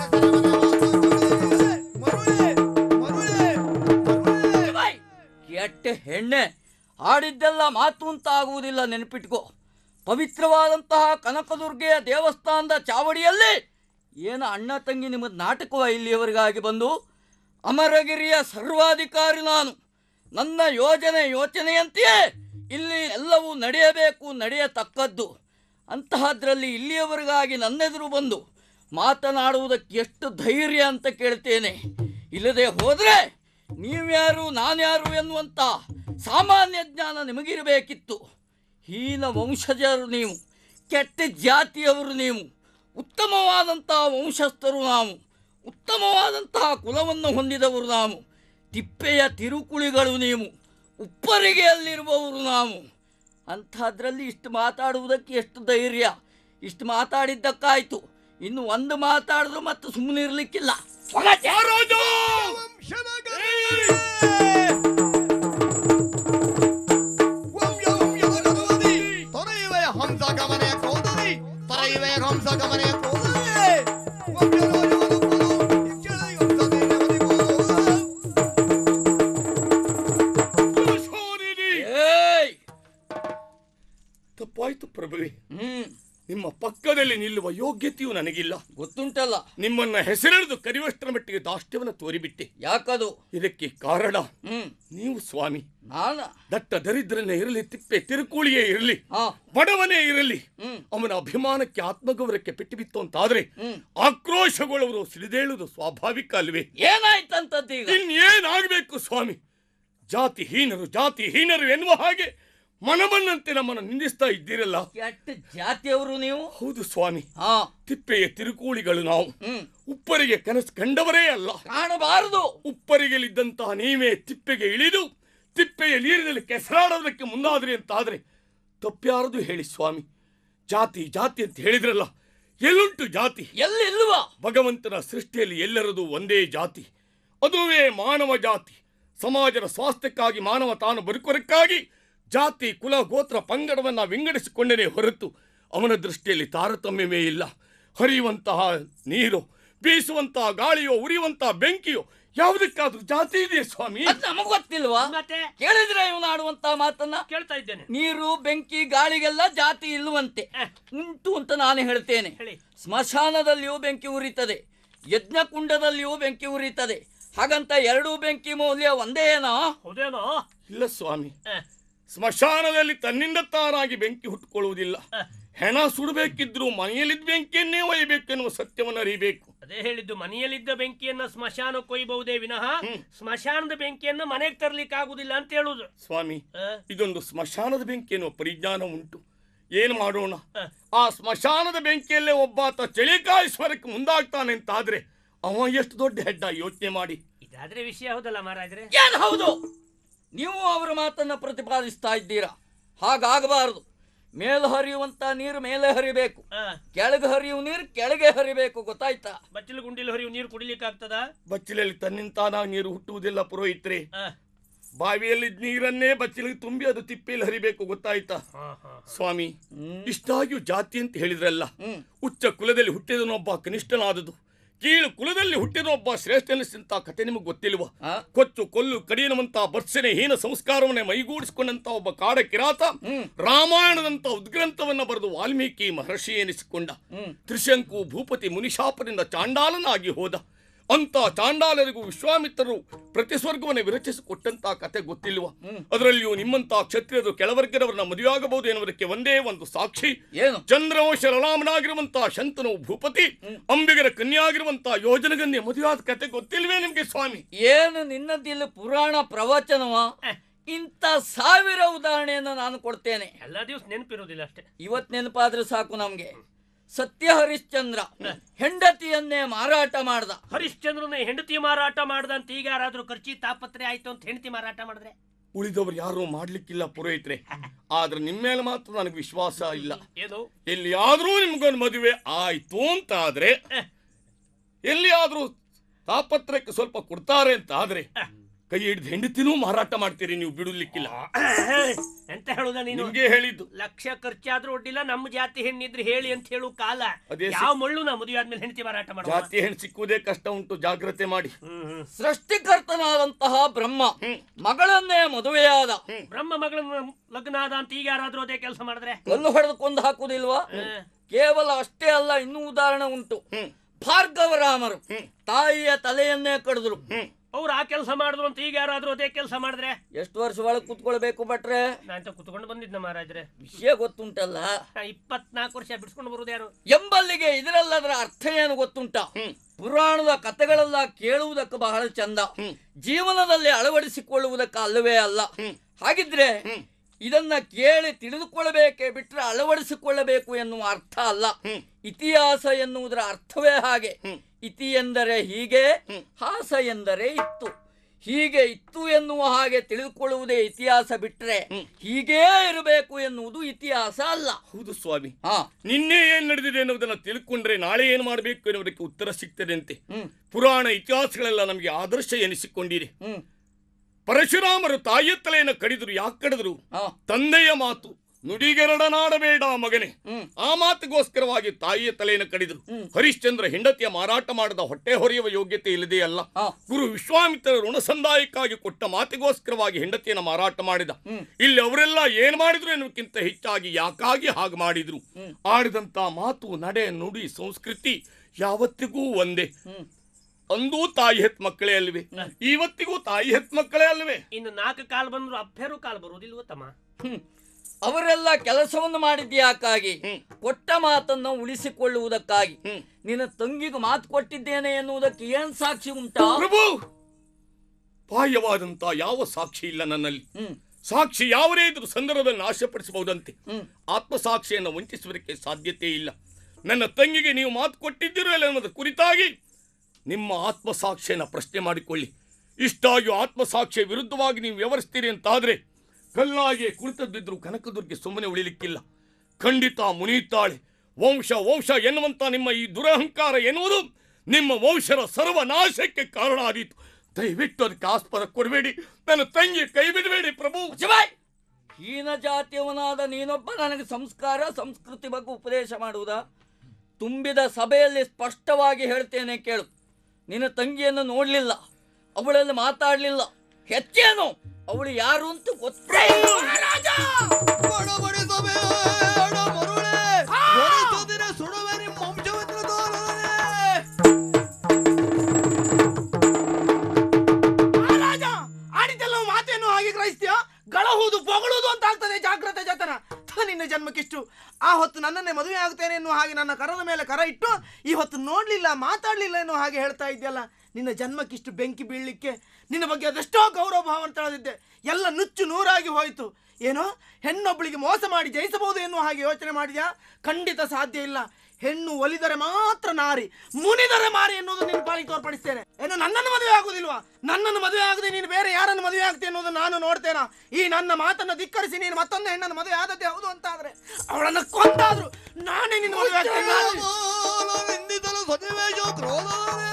Speaker 1: ಮರುಳೆ ಮರುಳೆ ಮರುಳೆ
Speaker 2: ಕೆಟ್ಟ ಹೆಣ್ಣೆ ಆಡಿದ್ದೆಲ್ಲ ಮಾತು ಅಂತ ಆಗುವುದಿಲ್ಲ ನೆನಪಿಟ್ಕೋ ಪವಿತ್ರವಾದಂತಹ ಕನಕದುರ್ಗೆಯ ದೇವಸ್ಥಾನದ ಚಾವಡಿಯಲ್ಲಿ ಏನು ಅಣ್ಣ ತಂಗಿ ನಿಮ್ಮದು ನಾಟಕವ ಇಲ್ಲಿಯವರೆಗಾಗಿ ಬಂದು ಅಮರಗಿರಿಯ ಸರ್ವಾಧಿಕಾರಿ ನಾನು ನನ್ನ ಯೋಜನೆ ಯೋಚನೆಯಂತೆಯೇ ಇಲ್ಲಿ ಎಲ್ಲವೂ ನಡೆಯಬೇಕು ನಡೆಯತಕ್ಕದ್ದು ಅಂತಹದ್ರಲ್ಲಿ ಇಲ್ಲಿಯವರೆಗಾಗಿ ನನ್ನೆದುರು ಬಂದು ಮಾತನಾಡುವುದಕ್ಕೆ ಎಷ್ಟು ಧೈರ್ಯ ಅಂತ ಕೇಳ್ತೇನೆ ಇಲ್ಲದೆ ಹೋದರೆ ನೀವ್ಯಾರು ನಾನ್ಯಾರು ಎನ್ನುವಂಥ ಸಾಮಾನ್ಯ ಜ್ಞಾನ ನಿಮಗಿರಬೇಕಿತ್ತು ಹೀನ ವಂಶಜರು ನೀವು ಕೆಟ್ಟ ಜಾತಿಯವರು ನೀವು ಉತ್ತಮವಾದಂತಹ ವಂಶಸ್ಥರು ನಾವು ಉತ್ತಮವಾದಂತಹ ಕುಲವನ್ನು ಹೊಂದಿದವರು ನಾವು ತಿಪ್ಪೆಯ ತಿರುಕುಳಿಗಳು ನೀವು ಉಪ್ಪರಿಗೆಯಲ್ಲಿರುವವರು ನಾವು ಅಂಥದ್ರಲ್ಲಿ ಇಷ್ಟು ಮಾತಾಡುವುದಕ್ಕೆ ಎಷ್ಟು ಧೈರ್ಯ ಇಷ್ಟು ಮಾತಾಡಿದ್ದಕ್ಕಾಯ್ತು ಇನ್ನು ಒಂದು ಮಾತಾಡಿದ್ರು ಮತ್ತೆ ಸುಮ್ಮನೆ ಇರಲಿಕ್ಕಿಲ್ಲ
Speaker 3: ಮಹಾರಾಜ
Speaker 1: ವಂಶದ ಗರ್ವವೇ! ವಂಶ ವಂಶದ ಗರ್ವದಿ, ತೊರೆಯುವೆಯ ಹಂಸ ಗಮನೆಯ ಕ್ರೋಧದಿ, ತೊರೆಯುವೆಯ ಹಂಸ ಗಮನೆಯ ಕ್ರೋಧದಿ. ವಂಶರಾಜವನು ಕೊಡು, ಶಿಕ್ಷಣದಿ ಹಂಸದಿ ನೆವದಿ ಕೊಡು.
Speaker 3: ಸೋರಿರಿ.
Speaker 2: ಏಯ್
Speaker 3: ತಪ್ಪಾಯ್ತು ಪ್ರಭುವೆ
Speaker 2: ಹ್ಮ್
Speaker 3: ನಿಮ್ಮ ಪಕ್ಕದಲ್ಲಿ ನಿಲ್ಲುವ ಯೋಗ್ಯತೆಯೂ ನನಗಿಲ್ಲ
Speaker 2: ಗೊತ್ತುಂಟಲ್ಲ
Speaker 3: ನಿಮ್ಮನ್ನ ಹೆಸರೆಳೆದು ಕರಿವಷ್ಟರ ಮಟ್ಟಿಗೆ ದಾಷ್ಟ್ಯವನ್ನು ತೋರಿಬಿಟ್ಟೆ
Speaker 2: ಯಾಕದು
Speaker 3: ಇದಕ್ಕೆ ಕಾರಣ
Speaker 2: ಹ್ಮ್
Speaker 3: ನೀವು ಸ್ವಾಮಿ
Speaker 2: ನಾನ
Speaker 3: ದಟ್ಟ ದರಿದ್ರನೇ ಇರಲಿ ತಿಪ್ಪೆ ತಿರುಕುಳಿಯೇ ಇರಲಿ
Speaker 2: ಹಾ
Speaker 3: ಬಡವನೇ ಇರಲಿ
Speaker 2: ಹ್ಮ್
Speaker 3: ಅವನ ಅಭಿಮಾನಕ್ಕೆ ಆತ್ಮಗೌರವಕ್ಕೆ ಪೆಟ್ಟು ಬಿತ್ತು ಅಂತಾದ್ರೆ
Speaker 2: ಹ್ಮ್
Speaker 3: ಆಕ್ರೋಶಗೊಳ್ಳುವರು ಸಿಡಿದೇಳುವುದು ಸ್ವಾಭಾವಿಕ ಅಲ್ವೇ
Speaker 2: ಏನಾಯ್ತಂತದ್ದೀಗ
Speaker 3: ಇನ್ನೇನಾಗಬೇಕು ಸ್ವಾಮಿ ಜಾತಿ ಹೀನರು ಜಾತಿ ಹೀನರು ಎನ್ನುವ ಹಾಗೆ ಮನಮನ್ನಂತೆ ನಮ್ಮನ್ನು ನಿಂದಿಸ್ತಾ ಇದ್ದೀರಲ್ಲ
Speaker 2: ಕೆಟ್ಟ ಜಾತಿಯವರು ನೀವು
Speaker 3: ಹೌದು ಸ್ವಾಮಿ
Speaker 2: ಹಾ
Speaker 3: ತಿಪ್ಪೆಯ ತಿರುಕೂಳಿಗಳು ನಾವು
Speaker 2: ಹ್ಮ್
Speaker 3: ಉಪ್ಪರಿಗೆ ಕನಸು ಕಂಡವರೇ ಅಲ್ಲ
Speaker 2: ಕಾಣಬಾರದು
Speaker 3: ಉಪ್ಪರಿಗೆಲಿದ್ದಂತಹ ನೀವೇ ತಿಪ್ಪೆಗೆ ಇಳಿದು ತಿಪ್ಪೆಯ ನೀರಿನಲ್ಲಿ ಕೆಸರಾಡೋದಕ್ಕೆ ಮುಂದಾದ್ರಿ ಅಂತಾದ್ರೆ ತಪ್ಪ್ಯಾರದು ಹೇಳಿ ಸ್ವಾಮಿ ಜಾತಿ ಜಾತಿ ಅಂತ ಹೇಳಿದ್ರಲ್ಲ ಎಲ್ಲುಂಟು ಜಾತಿ
Speaker 2: ಎಲ್ಲಿಲ್ವ
Speaker 3: ಭಗವಂತನ ಸೃಷ್ಟಿಯಲ್ಲಿ ಎಲ್ಲರದು ಒಂದೇ ಜಾತಿ ಅದುವೇ ಮಾನವ ಜಾತಿ ಸಮಾಜದ ಸ್ವಾಸ್ಥ್ಯಕ್ಕಾಗಿ ಮಾನವ ತಾನು ಬದುಕೋದಕ್ಕಾಗಿ ಜಾತಿ ಕುಲ ಗೋತ್ರ ಪಂಗಡವನ್ನು ವಿಂಗಡಿಸಿಕೊಂಡನೇ ಹೊರತು ಅವನ ದೃಷ್ಟಿಯಲ್ಲಿ ತಾರತಮ್ಯವೇ ಇಲ್ಲ ಹರಿಯುವಂತಹ ನೀರು ಬೀಸುವಂತಹ ಗಾಳಿಯೋ ಉರಿಯುವಂತಹ ಬೆಂಕಿಯೋ ಯಾವುದಕ್ಕಾದ್ರೂ ಜಾತಿ ಇದೆಯೇ ಸ್ವಾಮಿ
Speaker 2: ಅದ್ ನಮಗ್ ಗೊತ್ತಿಲ್ವಾ
Speaker 6: ಮತ್ತೆ
Speaker 2: ಕೇಳಿದ್ರೆ ಇವನು ಆಡುವಂತ ಮಾತನ್ನ
Speaker 6: ಕೇಳ್ತಾ ಇದ್ದೇನೆ
Speaker 2: ನೀರು ಬೆಂಕಿ ಗಾಳಿಗೆಲ್ಲ ಜಾತಿ ಇಲ್ಲವಂತೆ
Speaker 6: ಹ.
Speaker 2: ಉಂಟು ಅಂತ ನಾನು ಹೇಳ್ತೇನೆ
Speaker 6: ಹೇಳಿ.
Speaker 2: ಸ್ಮಶಾನದಲ್ಲಿಯೂ ಬೆಂಕಿ ಉರಿತದೆ ಯಜ್ಞಕುಂಡದಲ್ಲಿಯೂ ಬೆಂಕಿ ಉರಿತದೆ ಹಾಗಂತ ಎರಡೂ ಬೆಂಕಿ ಮೌಲ್ಯ ಒಂದೇ ಏನೋ
Speaker 6: ಹೌದೇನೋ
Speaker 3: ಇಲ್ಲ ಸ್ವಾಮಿ
Speaker 6: ಹ,
Speaker 3: ಸ್ಮಶಾನದಲ್ಲಿ ತನ್ನಿಂದ ತಾನಾಗಿ ಬೆಂಕಿ ಹುಟ್ಟುಕೊಳ್ಳುವುದಿಲ್ಲ
Speaker 6: ಹ.
Speaker 3: ಹೆಣ ಸುಡಬೇಕಿದ್ರೂ ಮನೆಯಲ್ಲಿದ್ದ ಬೆಂಕಿಯನ್ನೇ ಒಯ್ಯಬೇಕೆನ್ನುವ ಸತ್ಯವನ್ನು ಅರಿಬೇಕು
Speaker 6: ಅದೇ ಹೇಳಿದ್ದು ಮನೆಯಲ್ಲಿದ್ದ ಬೆಂಕಿಯನ್ನ ಸ್ಮಶಾನ ಕೊಯ್ಬಹುದೇ ವಿನಃ ಸ್ಮಶಾನದ ಬೆಂಕಿಯನ್ನ ಮನೆಗೆ ತರ್ಲಿಕ್ಕೆ ಆಗುದಿಲ್ಲ ಅಂತ ಹೇಳುದು
Speaker 3: ಸ್ವಾಮಿ
Speaker 6: ಹ,
Speaker 3: ಇದೊಂದು ಸ್ಮಶಾನದ ಬೆಂಕಿ ಎನ್ನುವ ಪರಿಜ್ಞಾನ ಉಂಟು ಏನು ಮಾಡೋಣ
Speaker 6: ಹ.
Speaker 3: ಆ ಸ್ಮಶಾನದ ಬೆಂಕಿಯಲ್ಲೇ ಒಬ್ಬಾತ ಚಳಿಕಾಯಿಸ್ವರಕ್ಕೆ ಮುಂದಾಗ್ತಾನೆ ಅಂತಾದ್ರೆ ಅವ ಎಷ್ಟು ದೊಡ್ಡ ಹೆಡ್ಡ ಯೋಚನೆ ಮಾಡಿ
Speaker 6: ಇದಾದ್ರೆ ವಿಷಯ ಹೌದಲ್ಲ ಮಹಾರಾಜ್ರೆ
Speaker 2: ಏನ್ ಹೌದು ನೀವು ಅವರ ಮಾತನ್ನ ಪ್ರತಿಪಾದಿಸ್ತಾ ಇದ್ದೀರಾ ಹಾಗಾಗಬಾರದು ಮೇಲೆ ಹರಿಯುವಂತ ನೀರು ಮೇಲೆ ಹರಿಬೇಕು
Speaker 6: ಹ,
Speaker 2: ಕೆಳಗೆ ಹರಿಯುವ ನೀರು ಕೆಳಗೆ ಹರಿಬೇಕು ಗೊತ್ತಾಯ್ತಾ
Speaker 6: ಬಚ್ಚಲು ಗುಂಡಿಲು ಹರಿವು ನೀರು ಕುಡಿಲಿಕ್ಕೆ ಆಗ್ತದ
Speaker 3: ಬಚ್ಚಲಲ್ಲಿ ತನ್ನಿಂತಾನಾಗಿ ನೀರು ಹುಟ್ಟುವುದಿಲ್ಲ ಪುರೋಹಿತ್ರೆ ಬಾವಿಯಲ್ಲಿ ನೀರನ್ನೇ ಬಚ್ಚಲಿಗೆ ತುಂಬಿ ಅದು ತಿಪ್ಪೆಯಲ್ಲಿ ಹರಿಬೇಕು ಗೊತ್ತಾಯ್ತಾ ಸ್ವಾಮಿ ಇಷ್ಟಾಗಿಯೂ ಜಾತಿ ಅಂತ ಹೇಳಿದ್ರಲ್ಲ
Speaker 2: ಹ್ಮ್.
Speaker 3: ಉಚ್ಚ ಕುಲದಲ್ಲಿ ಹುಟ್ಟಿದನೊಬ್ಬ ಕನಿಷ್ಠನಾದದು ಕೀಳು ಕುಲದಲ್ಲಿ ಹುಟ್ಟಿದನೊಬ್ಬ ಶ್ರೇಷ್ಠನಿಸಿಂತ ಕತೆ ನಿಮಗೆ ಗೊತ್ತಿಲ್ವಾ
Speaker 2: ಆ?
Speaker 3: ಕೊಚ್ಚು ಕೊಲ್ಲು ಕಡಿಯನುವಂತ ಭರ್ಸನೆ ಹೀನ ಸಂಸ್ಕಾರವನ್ನೇ ಮೈಗೂಡಿಸಿಕೊಂಡಂತ ಒಬ್ಬ ಕಾಡ ಕಿರಾತ
Speaker 2: ಹ್ಮ್.
Speaker 3: ರಾಮಾಯಣದಂತ ಉದ್ಗ್ರಂಥವನ್ನ ಬರೆದು ವಾಲ್ಮೀಕಿ ಮಹರ್ಷಿ ಎನಿಸಿಕೊಂಡ
Speaker 2: ಹ್ಮ್.
Speaker 3: ತ್ರಿಶಂಕು ಭೂಪತಿ ಮುನಿಶಾಪದಿಂದ ಚಾಂಡಾಲನಾಗಿ ಹೋದ ಅಂತ ಚಾಂಡಾಲರಿಗೂ ವಿಶ್ವಾಮಿತ್ರರು ಪ್ರತಿಸ್ವರ್ಗವನ್ನು ವಿರಚಿಸಿಕೊಟ್ಟಂತ ಕತೆ ಗೊತ್ತಿಲ್ವಾ ಅದರಲ್ಲಿಯೂ ನಿಮ್ಮಂತ ಕ್ಷತ್ರಿಯರು ಕೆಳವರ್ಗದವರನ್ನ ಮದುವೆಯಾಗಬಹುದು ಎನ್ನುವುದಕ್ಕೆ ಒಂದೇ ಒಂದು ಸಾಕ್ಷಿ
Speaker 2: ಏನು
Speaker 3: ಚಂದ್ರವಂಶ ರಲಾಮನಾಗಿರುವಂತ ಶಂತನು ಭೂಪತಿ ಅಂಬಿಗರ ಕನ್ಯಾಗಿರುವಂತ ಯೋಜನಗನ್ಯ ಮದುವೆಯಾದ ಕತೆ ಗೊತ್ತಿಲ್ವೇ ನಿಮ್ಗೆ ಸ್ವಾಮಿ
Speaker 2: ಏನು ನಿನ್ನದಿಲ್ಲ ಪುರಾಣ ಪ್ರವಚನವ ಇಂಥ ಸಾವಿರ ಉದಾಹರಣೆಯನ್ನು ನಾನು ಕೊಡ್ತೇನೆ
Speaker 6: ಎಲ್ಲ ದಿವಸ ನೆನಪಿರೋದಿಲ್ಲ ಅಷ್ಟೇ
Speaker 2: ಇವತ್ ನೆನಪಾದ್ರೆ ಸಾಕು ನಮ್ಗೆ ಸತ್ಯ ಹರಿಶ್ಚಂದ್ರ ಹೆಂಡತಿಯನ್ನೇ ಮಾರಾಟ ಮಾಡ್ದ
Speaker 6: ಹರಿಶ್ಚಂದ್ರನ ಹೆಂಡತಿ ಮಾರಾಟ ಮಾಡ್ದಂತ ಈಗ ಯಾರಾದ್ರೂ ಖರ್ಚಿ ತಾಪತ್ರೆ ಆಯ್ತು ಅಂತ ಹೆಂಡತಿ ಮಾರಾಟ ಮಾಡಿದ್ರೆ
Speaker 3: ಉಳಿದವರು ಯಾರು ಮಾಡ್ಲಿಕ್ಕಿಲ್ಲ ಪುರೋಹಿತ್ರೆ ಆದ್ರೆ ನಿಮ್ಮ ಮೇಲೆ ಮಾತ್ರ ನನಗೆ ವಿಶ್ವಾಸ ಇಲ್ಲ
Speaker 6: ಏನು
Speaker 3: ಎಲ್ಲಿಯಾದ್ರೂ ನಿಮ್ಗೊಂದು ಮದುವೆ ಆಯ್ತು ಅಂತ ಆದ್ರೆ ಎಲ್ಲಿಯಾದ್ರೂ ತಾಪತ್ರಕ್ಕೆ ಸ್ವಲ್ಪ ಕೊಡ್ತಾರೆ ಅಂತ ಆದ್ರೆ ಕೈ ಹಿಡಿದು ಹೆಂಡತಿನೂ ಮಾರಾಟ ಮಾಡ್ತೀರಿ ನೀವು ಬಿಡಲಿಕ್ಕಿಲ್ಲ
Speaker 6: ಎಂತ ಹೇಳುದ ನೀನು
Speaker 3: ನಿಮ್ಗೆ ಹೇಳಿದ್ದು
Speaker 6: ಲಕ್ಷ ಖರ್ಚಾದ್ರೂ ಒಡ್ಡಿಲ್ಲ ನಮ್ಮ ಜಾತಿ ಹೆಣ್ಣಿದ್ರೆ ಹೇಳಿ ಅಂತ ಹೇಳು ಕಾಲ
Speaker 3: ಅದೇ
Speaker 6: ಯಾವ ಮಳ್ಳು ನಾ ಮದುವೆ ಆದ್ಮೇಲೆ ಹೆಂಡತಿ ಮಾರಾಟ ಮಾಡುವ
Speaker 3: ಜಾತಿ ಹೆಣ್ಣು ಸಿಕ್ಕುವುದೇ ಕಷ್ಟ ಉಂಟು ಜಾಗ್ರತೆ ಮಾಡಿ
Speaker 6: ಹ್ಮ್ ಹ್ಮ್.
Speaker 2: ಸೃಷ್ಟಿಕರ್ತನಾದಂತಹ ಬ್ರಹ್ಮ ಮಗಳನ್ನೇ ಮದುವೆಯಾದ
Speaker 6: ಬ್ರಹ್ಮ ಮಗಳ ಲಗ್ನ ಆದ ಅಂತ ಈಗ ಯಾರಾದ್ರೂ ಅದೇ ಕೆಲಸ ಮಾಡಿದ್ರೆ
Speaker 2: ಕಲ್ಲು ಹೊಡೆದು ಕೊಂದು ಹಾಕುವುದಿಲ್ವಾ
Speaker 6: ಹ್ಮ್.
Speaker 2: ಕೇವಲ ಅಷ್ಟೇ ಅಲ್ಲ ಇನ್ನೂ ಉದಾಹರಣೆ ಉಂಟು ಭಾರ್ಗವರಾಮರು ತಾಯಿಯ ತಲೆಯನ್ನೇ ಕಡಿದ್ರು
Speaker 6: ಅವ್ರು ಆ ಕೆಲಸ ಮಾಡಿದ್ರು ಅಂತ ಈಗ ಯಾರಾದ್ರೂ ಅದೇ ಕೆಲಸ ಮಾಡಿದ್ರೆ
Speaker 2: ಎಷ್ಟು ವರ್ಷ ಒಳಗೆ ಕೂತ್ಕೊಳ್ಬೇಕು ಭಟ್ರೆ
Speaker 6: ನಾನ್ ಕುತ್ಕೊಂಡು ಬಂದಿದ್ನ ಮಹಾರಾಜ್ರೆ
Speaker 2: ವಿಷಯ ಗೊತ್ತುಂಟಲ್ಲ
Speaker 6: ಇಪ್ಪತ್ನಾಲ್ಕು ವರ್ಷ ಬಿಡಿಸ್ಕೊಂಡು ಬರುದು ಯಾರು
Speaker 2: ಎಂಬಲ್ಲಿಗೆ ಇದರಲ್ಲದರ ಅರ್ಥ ಏನು ಗೊತ್ತುಂಟ ಪುರಾಣದ ಕಥೆಗಳೆಲ್ಲ ಕೇಳುವುದಕ್ಕೆ ಬಹಳ ಚಂದ ಜೀವನದಲ್ಲಿ ಅಳವಡಿಸಿಕೊಳ್ಳುವುದಕ್ಕೆ ಅಲ್ಲವೇ ಅಲ್ಲ ಹಾಗಿದ್ರೆ ಇದನ್ನ ಕೇಳಿ ತಿಳಿದುಕೊಳ್ಳಬೇಕೇ ಬಿಟ್ರೆ ಅಳವಡಿಸಿಕೊಳ್ಳಬೇಕು ಎನ್ನುವ ಅರ್ಥ ಅಲ್ಲ ಇತಿಹಾಸ ಎನ್ನುವುದರ ಅರ್ಥವೇ ಹಾಗೆ ಇತಿ ಎಂದರೆ ಹೀಗೆ ಹಾಸ ಎಂದರೆ ಇತ್ತು ಹೀಗೆ ಇತ್ತು ಎನ್ನುವ ಹಾಗೆ ತಿಳಿದುಕೊಳ್ಳುವುದೇ ಇತಿಹಾಸ ಬಿಟ್ರೆ ಹೀಗೇ ಇರಬೇಕು ಎನ್ನುವುದು ಇತಿಹಾಸ ಅಲ್ಲ
Speaker 3: ಹೌದು ಸ್ವಾಮಿ
Speaker 2: ಹಾ
Speaker 3: ನಿನ್ನೆ ಏನ್ ನಡೆದಿದೆ ಅನ್ನೋದನ್ನ ತಿಳ್ಕೊಂಡ್ರೆ ನಾಳೆ ಏನ್ ಮಾಡಬೇಕು ಎನ್ನುವುದಕ್ಕೆ ಉತ್ತರ ಸಿಗ್ತದೆ ಅಂತೆ
Speaker 2: ಹ್ಮ್
Speaker 3: ಪುರಾಣ ಇತಿಹಾಸಗಳೆಲ್ಲ ನಮಗೆ ಆದರ್ಶ ಎನಿಸಿಕೊಂಡಿದೆ
Speaker 2: ಹ್ಮ್
Speaker 3: ಪರಶುರಾಮರು ತಾಯಿಯ ತಲೆಯನ್ನು ಕಡಿದ್ರು ಯಾಕೆ ಕಡಿದ್ರು
Speaker 2: ಹಾ
Speaker 3: ತಂದೆಯ ಮಾತು ನುಡಿಗೆರಡನಾಡಬೇಡ ಮಗನೇ
Speaker 2: ಹ್ಮ್.
Speaker 3: ಆ ಮಾತಿಗೋಸ್ಕರವಾಗಿ ತಾಯಿಯ ತಲೆಯನ್ನು ಕಡಿದ್ರು ಹರಿಶ್ಚಂದ್ರ ಹೆಂಡತಿಯ ಮಾರಾಟ ಮಾಡದ ಹೊಟ್ಟೆ ಹೊರೆಯುವ ಯೋಗ್ಯತೆ ಇಲ್ಲದೆ ಅಲ್ಲ
Speaker 2: ಹಾ.
Speaker 3: ಗುರು ವಿಶ್ವಾಮಿತ್ರ ಋಣಸಂದಾಯಕ್ಕಾಗಿ ಕೊಟ್ಟ ಮಾತಿಗೋಸ್ಕರವಾಗಿ ಹೆಂಡತಿಯನ್ನು ಮಾರಾಟ ಮಾಡಿದ ಇಲ್ಲಿ ಅವರೆಲ್ಲ ಏನ್ ಮಾಡಿದ್ರು ಎನ್ನುವುದಕ್ಕಿಂತ ಹೆಚ್ಚಾಗಿ ಯಾಕಾಗಿ ಹಾಗೆ ಮಾಡಿದ್ರು ಆಡಿದಂತ ಮಾತು ನಡೆ ನುಡಿ ಸಂಸ್ಕೃತಿ ಯಾವತ್ತಿಗೂ ಒಂದೇ ಅಂದೂ ತಾಯಿ ಹೆತ್ ಮಕ್ಕಳೇ ಅಲ್ವೇ ಇವತ್ತಿಗೂ ತಾಯಿ ಹೆತ್ ಮಕ್ಕಳೇ ಅಲ್ವೇ
Speaker 6: ಇನ್ನು ನಾಲ್ಕು ಕಾಲ್ ಬಂದ್ರು ಅಪ್ಪೆರು ಕಾಲ್ ಬರುವುದಿಲ್ವ ತಮ್ಮ
Speaker 2: ಹ್ಮ್. ಅವರೆಲ್ಲ ಕೆಲಸವನ್ನು ಮಾಡಿದ್ಯಾಕಾಗಿ ಕೊಟ್ಟ ಮಾತನ್ನು ಉಳಿಸಿಕೊಳ್ಳುವುದಕ್ಕಾಗಿ ನಿನ್ನ ತಂಗಿಗೆ ಮಾತು ಕೊಟ್ಟಿದ್ದೇನೆ ಎನ್ನುವುದಕ್ಕೆ ಏನ್ ಸಾಕ್ಷಿ ಉಂಟಾ
Speaker 3: ಪ್ರಭು ಬಾಹ್ಯವಾದಂತ ಯಾವ ಸಾಕ್ಷಿ ಇಲ್ಲ ನನ್ನಲ್ಲಿ
Speaker 2: ಹ್ಮ್
Speaker 3: ಸಾಕ್ಷಿ ಯಾವರೇ ಇದ್ರೂ ಸಂದರ್ಭದಲ್ಲಿ ನಾಶಪಡಿಸಬಹುದಂತೆ
Speaker 2: ಹ್ಮ್.
Speaker 3: ಆತ್ಮಸಾಕ್ಷಿಯನ್ನು ವಂಚಿಸುವುದಕ್ಕೆ ಸಾಧ್ಯತೆ ಇಲ್ಲ ನನ್ನ ತಂಗಿಗೆ ನೀವು ಮಾತು ಕೊಟ್ಟಿದ್ದೀರೋ ಇಲ್ಲ ಅನ್ನೋದ್ರ ಕುರಿತಾಗಿ ನಿಮ್ಮ ಆತ್ಮಸಾಕ್ಷಿಯನ್ನು ಪ್ರಶ್ನೆ ಮಾಡಿಕೊಳ್ಳಿ ಇಷ್ಟಾಗಿಯೂ ಆತ್ಮಸಾಕ್ಷಿಯ ವಿರುದ್ಧವಾಗಿ ನೀವು ವ್ಯವಹರಿಸ್ತೀರಿ ಅಂತಾದ್ರೆ ಕಲ್ಲಾಗಿ ಕುಳಿತದ್ದಿದ್ರು ಕನಕದುರ್ಗೆ ಸುಮ್ಮನೆ ಉಳಿಲಿಕ್ಕಿಲ್ಲ ಖಂಡಿತ ಮುನಿಯುತ್ತಾಳೆ ವಂಶ ವಂಶ ಎನ್ನುವಂತ ನಿಮ್ಮ ಈ ದುರಹಂಕಾರ ಎನ್ನುವುದು ನಿಮ್ಮ ವಂಶದ ಸರ್ವನಾಶಕ್ಕೆ ಕಾರಣ ಆದೀತು ದಯವಿಟ್ಟು ಅದಕ್ಕೆ ಆಸ್ಪದ ಕೊಡಬೇಡಿ ನನ್ನ ತಂಗಿ ಕೈ ಬಿಡಬೇಡಿ ಪ್ರಭು
Speaker 2: ಶಿವಾಯ್ ಹೀನ ಜಾತಿಯವನಾದ ನೀನೊಬ್ಬ ನನಗೆ ಸಂಸ್ಕಾರ ಸಂಸ್ಕೃತಿ ಬಗ್ಗೆ ಉಪದೇಶ ಮಾಡುವುದಾ ತುಂಬಿದ ಸಭೆಯಲ್ಲಿ ಸ್ಪಷ್ಟವಾಗಿ ಹೇಳ್ತೇನೆ ಕೇಳು ನಿನ್ನ ತಂಗಿಯನ್ನು ನೋಡಲಿಲ್ಲ ಅವಳಲ್ಲಿ ಮಾತಾಡಲಿಲ್ಲ ಹೆಚ್ಚೇನು ಅವಳು ಯಾರು ಅಂತ ಗೊತ್ತೇ ಇಲ್ಲ.
Speaker 1: ಬಡಬಡಿಸಬೇಡ ಮರುಳೆ ಹೊರಿಸುತ್ತಿರೆ ಸುಡುವೆ ನಿಮ್ಮ ವಂಶವೆಂದು ತೋರದೆ
Speaker 5: ಮಹಾರಾಜ ಆಡಿದ್ದೆಲ್ಲ ಮಾತೇನು ಹಾಗೆ ಗ್ರಹಿಸ್ತೀಯ ಗಳಹುವುದು ಪೊಗಳುವುದು ಅಂತ ಆಗ್ತದೆ ಜಾಗ್ರತೆ ಜತನ ಥ, ನಿನ್ನ ಜನ್ಮಕ್ಕಿಷ್ಟು ಆ ಹೊತ್ತು ನನ್ನನ್ನೇ ಮದುವೆ ಆಗ್ತೇನೆ ಎನ್ನುವ ಹಾಗೆ ನನ್ನ ಕರದ ಮೇಲೆ ಕರ ಇಟ್ಟು ಈ ಹೊತ್ತು ನೋಡ್ಲಿಲ್ಲ ಮಾತಾಡ್ಲಿಲ್ಲ ಎನ್ನುವ ಹಾಗೆ ಹೇಳ್ತಾ ಇದ್ಯಲ್ಲ ನಿನ್ನ ಜನ್ಮಕ್ಕಿಷ್ಟು ಬೆಂಕಿ ಬೀಳಲಿಕ್ಕೆ ನಿನ್ನ ಬಗ್ಗೆ ಅದೆಷ್ಟೋ ಗೌರವ ಭಾವನೆ ತಳೆದಿದ್ದೆ ಎಲ್ಲ ನುಚ್ಚು ನೂರಾಗಿ ಹೋಯಿತು ಏನೋ ಹೆಣ್ಣೊಬ್ಬಳಿಗೆ ಮೋಸ ಮಾಡಿ ಜಯಿಸಬಹುದು ಎನ್ನುವ ಹಾಗೆ ಯೋಚನೆ ಮಾಡಿದ್ಯಾ ಖಂಡಿತ ಸಾಧ್ಯ ಇಲ್ಲ ಹೆಣ್ಣು ಒಲಿದರೆ ಮಾತ್ರ ನಾರಿ ಮುನಿದರೆ ಮಾರಿ ಎನ್ನುವುದು ನಿನ್ನ ಪಾಲಿಗೆ ತೋರ್ಪಡಿಸ್ತೇನೆ ಏನು ನನ್ನನ್ನು ಮದುವೆ ಆಗುದಿಲ್ವಾ ನನ್ನನ್ನು ಮದುವೆ ಆಗದೆ ನೀನು ಬೇರೆ ಯಾರನ್ನು ಮದುವೆ ಆಗ್ತೇನೆ ಅನ್ನೋದು ನಾನು ನೋಡ್ತೇನಾ ಈ ನನ್ನ ಮಾತನ್ನು ಧಿಕ್ಕರಿಸಿ ನೀನು ಮತ್ತೊಂದು ಹೆಣ್ಣನ್ನು ಮದುವೆ ಆದದ್ದೇ ಹೌದು ಅಂತಾದ್ರೆ ಅವಳನ್ನು ಕೊಂದಾದ್ರು ನಾನೇ ನಿನ್ನ ಮದುವೆ ಆಗ್ತೇನೆ ನಾನು.
Speaker 1: ನಿಂದಿಸಲು ಸನ್ನಿವೇಶ ಕ್ರೋಧವೇ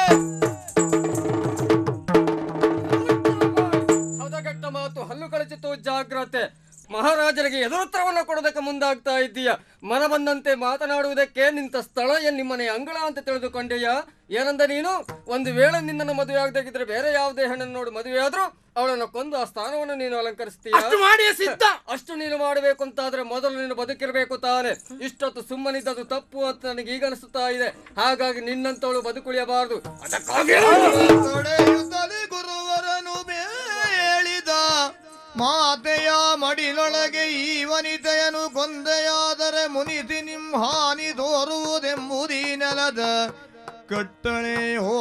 Speaker 4: ಹದಗೆಟ್ಟ ಮಾತು ಹಲ್ಲು ಕಳಚಿತು ಜಾಗ್ರತೆ ಮಹಾರಾಜರಿಗೆ ಎದುರುತ್ತರವನ್ನು ಕೊಡೋದಕ್ಕೆ ಮುಂದಾಗ್ತಾ ಇದ್ದೀಯ ಮನ ಬಂದಂತೆ ಮಾತನಾಡುವುದಕ್ಕೆ ನಿಂತ ಸ್ಥಳ ಏನ್ ನಿಮ್ಮನೆ ಅಂಗಳ ಅಂತ ತಿಳಿದುಕೊಂಡೆಯ ಏನಂದ ನೀನು ಒಂದು ವೇಳೆ ನಿನ್ನನ್ನು ಮದುವೆ ಆಗದಾಗಿದ್ರೆ ಬೇರೆ ಯಾವುದೇ ಹೆಣ್ಣನ್ನು ನೋಡಿ ಮದುವೆ ಆದ್ರೂ ಅವಳನ್ನು ಕೊಂದು ಆ ಸ್ಥಾನವನ್ನು ನೀನು ಅಲಂಕರಿಸ್ತೀಯ
Speaker 5: ಅಷ್ಟು ಮಾಡಿಯೇ ಸಿದ್ಧ
Speaker 4: ಅಷ್ಟು ನೀನು ಮಾಡಬೇಕು ಅಂತಾದ್ರೆ ಮೊದಲು ನೀನು ಬದುಕಿರಬೇಕು ತಾನೆ ಇಷ್ಟೊತ್ತು ಸುಮ್ಮನಿದ್ದದು ತಪ್ಪು ಅಂತ ನನಗೆ ಈಗ ಅನಿಸುತ್ತಾ ಇದೆ ಹಾಗಾಗಿ ನಿನ್ನಂತವಳು ಬದುಕುಳಿಯಬಾರದು ಅದಕ್ಕಾಗಿ
Speaker 1: ತಡೆಯುತ್ತಲೇ ಗುರುವರನು ಹೇಳಿದ ಮಾತೆಯ ಮಡಿಲೊಳಗೆ ಈ ವನಿತೆಯನು ಕೊಂದೆಯಾದರೆ ಮುನಿಸಿ ನಿಮ್ ಹಾನಿ ತೋರುವುದೆಂಬುದೀ ನೆಲದ ಕಟ್ಟಳೆಯೋ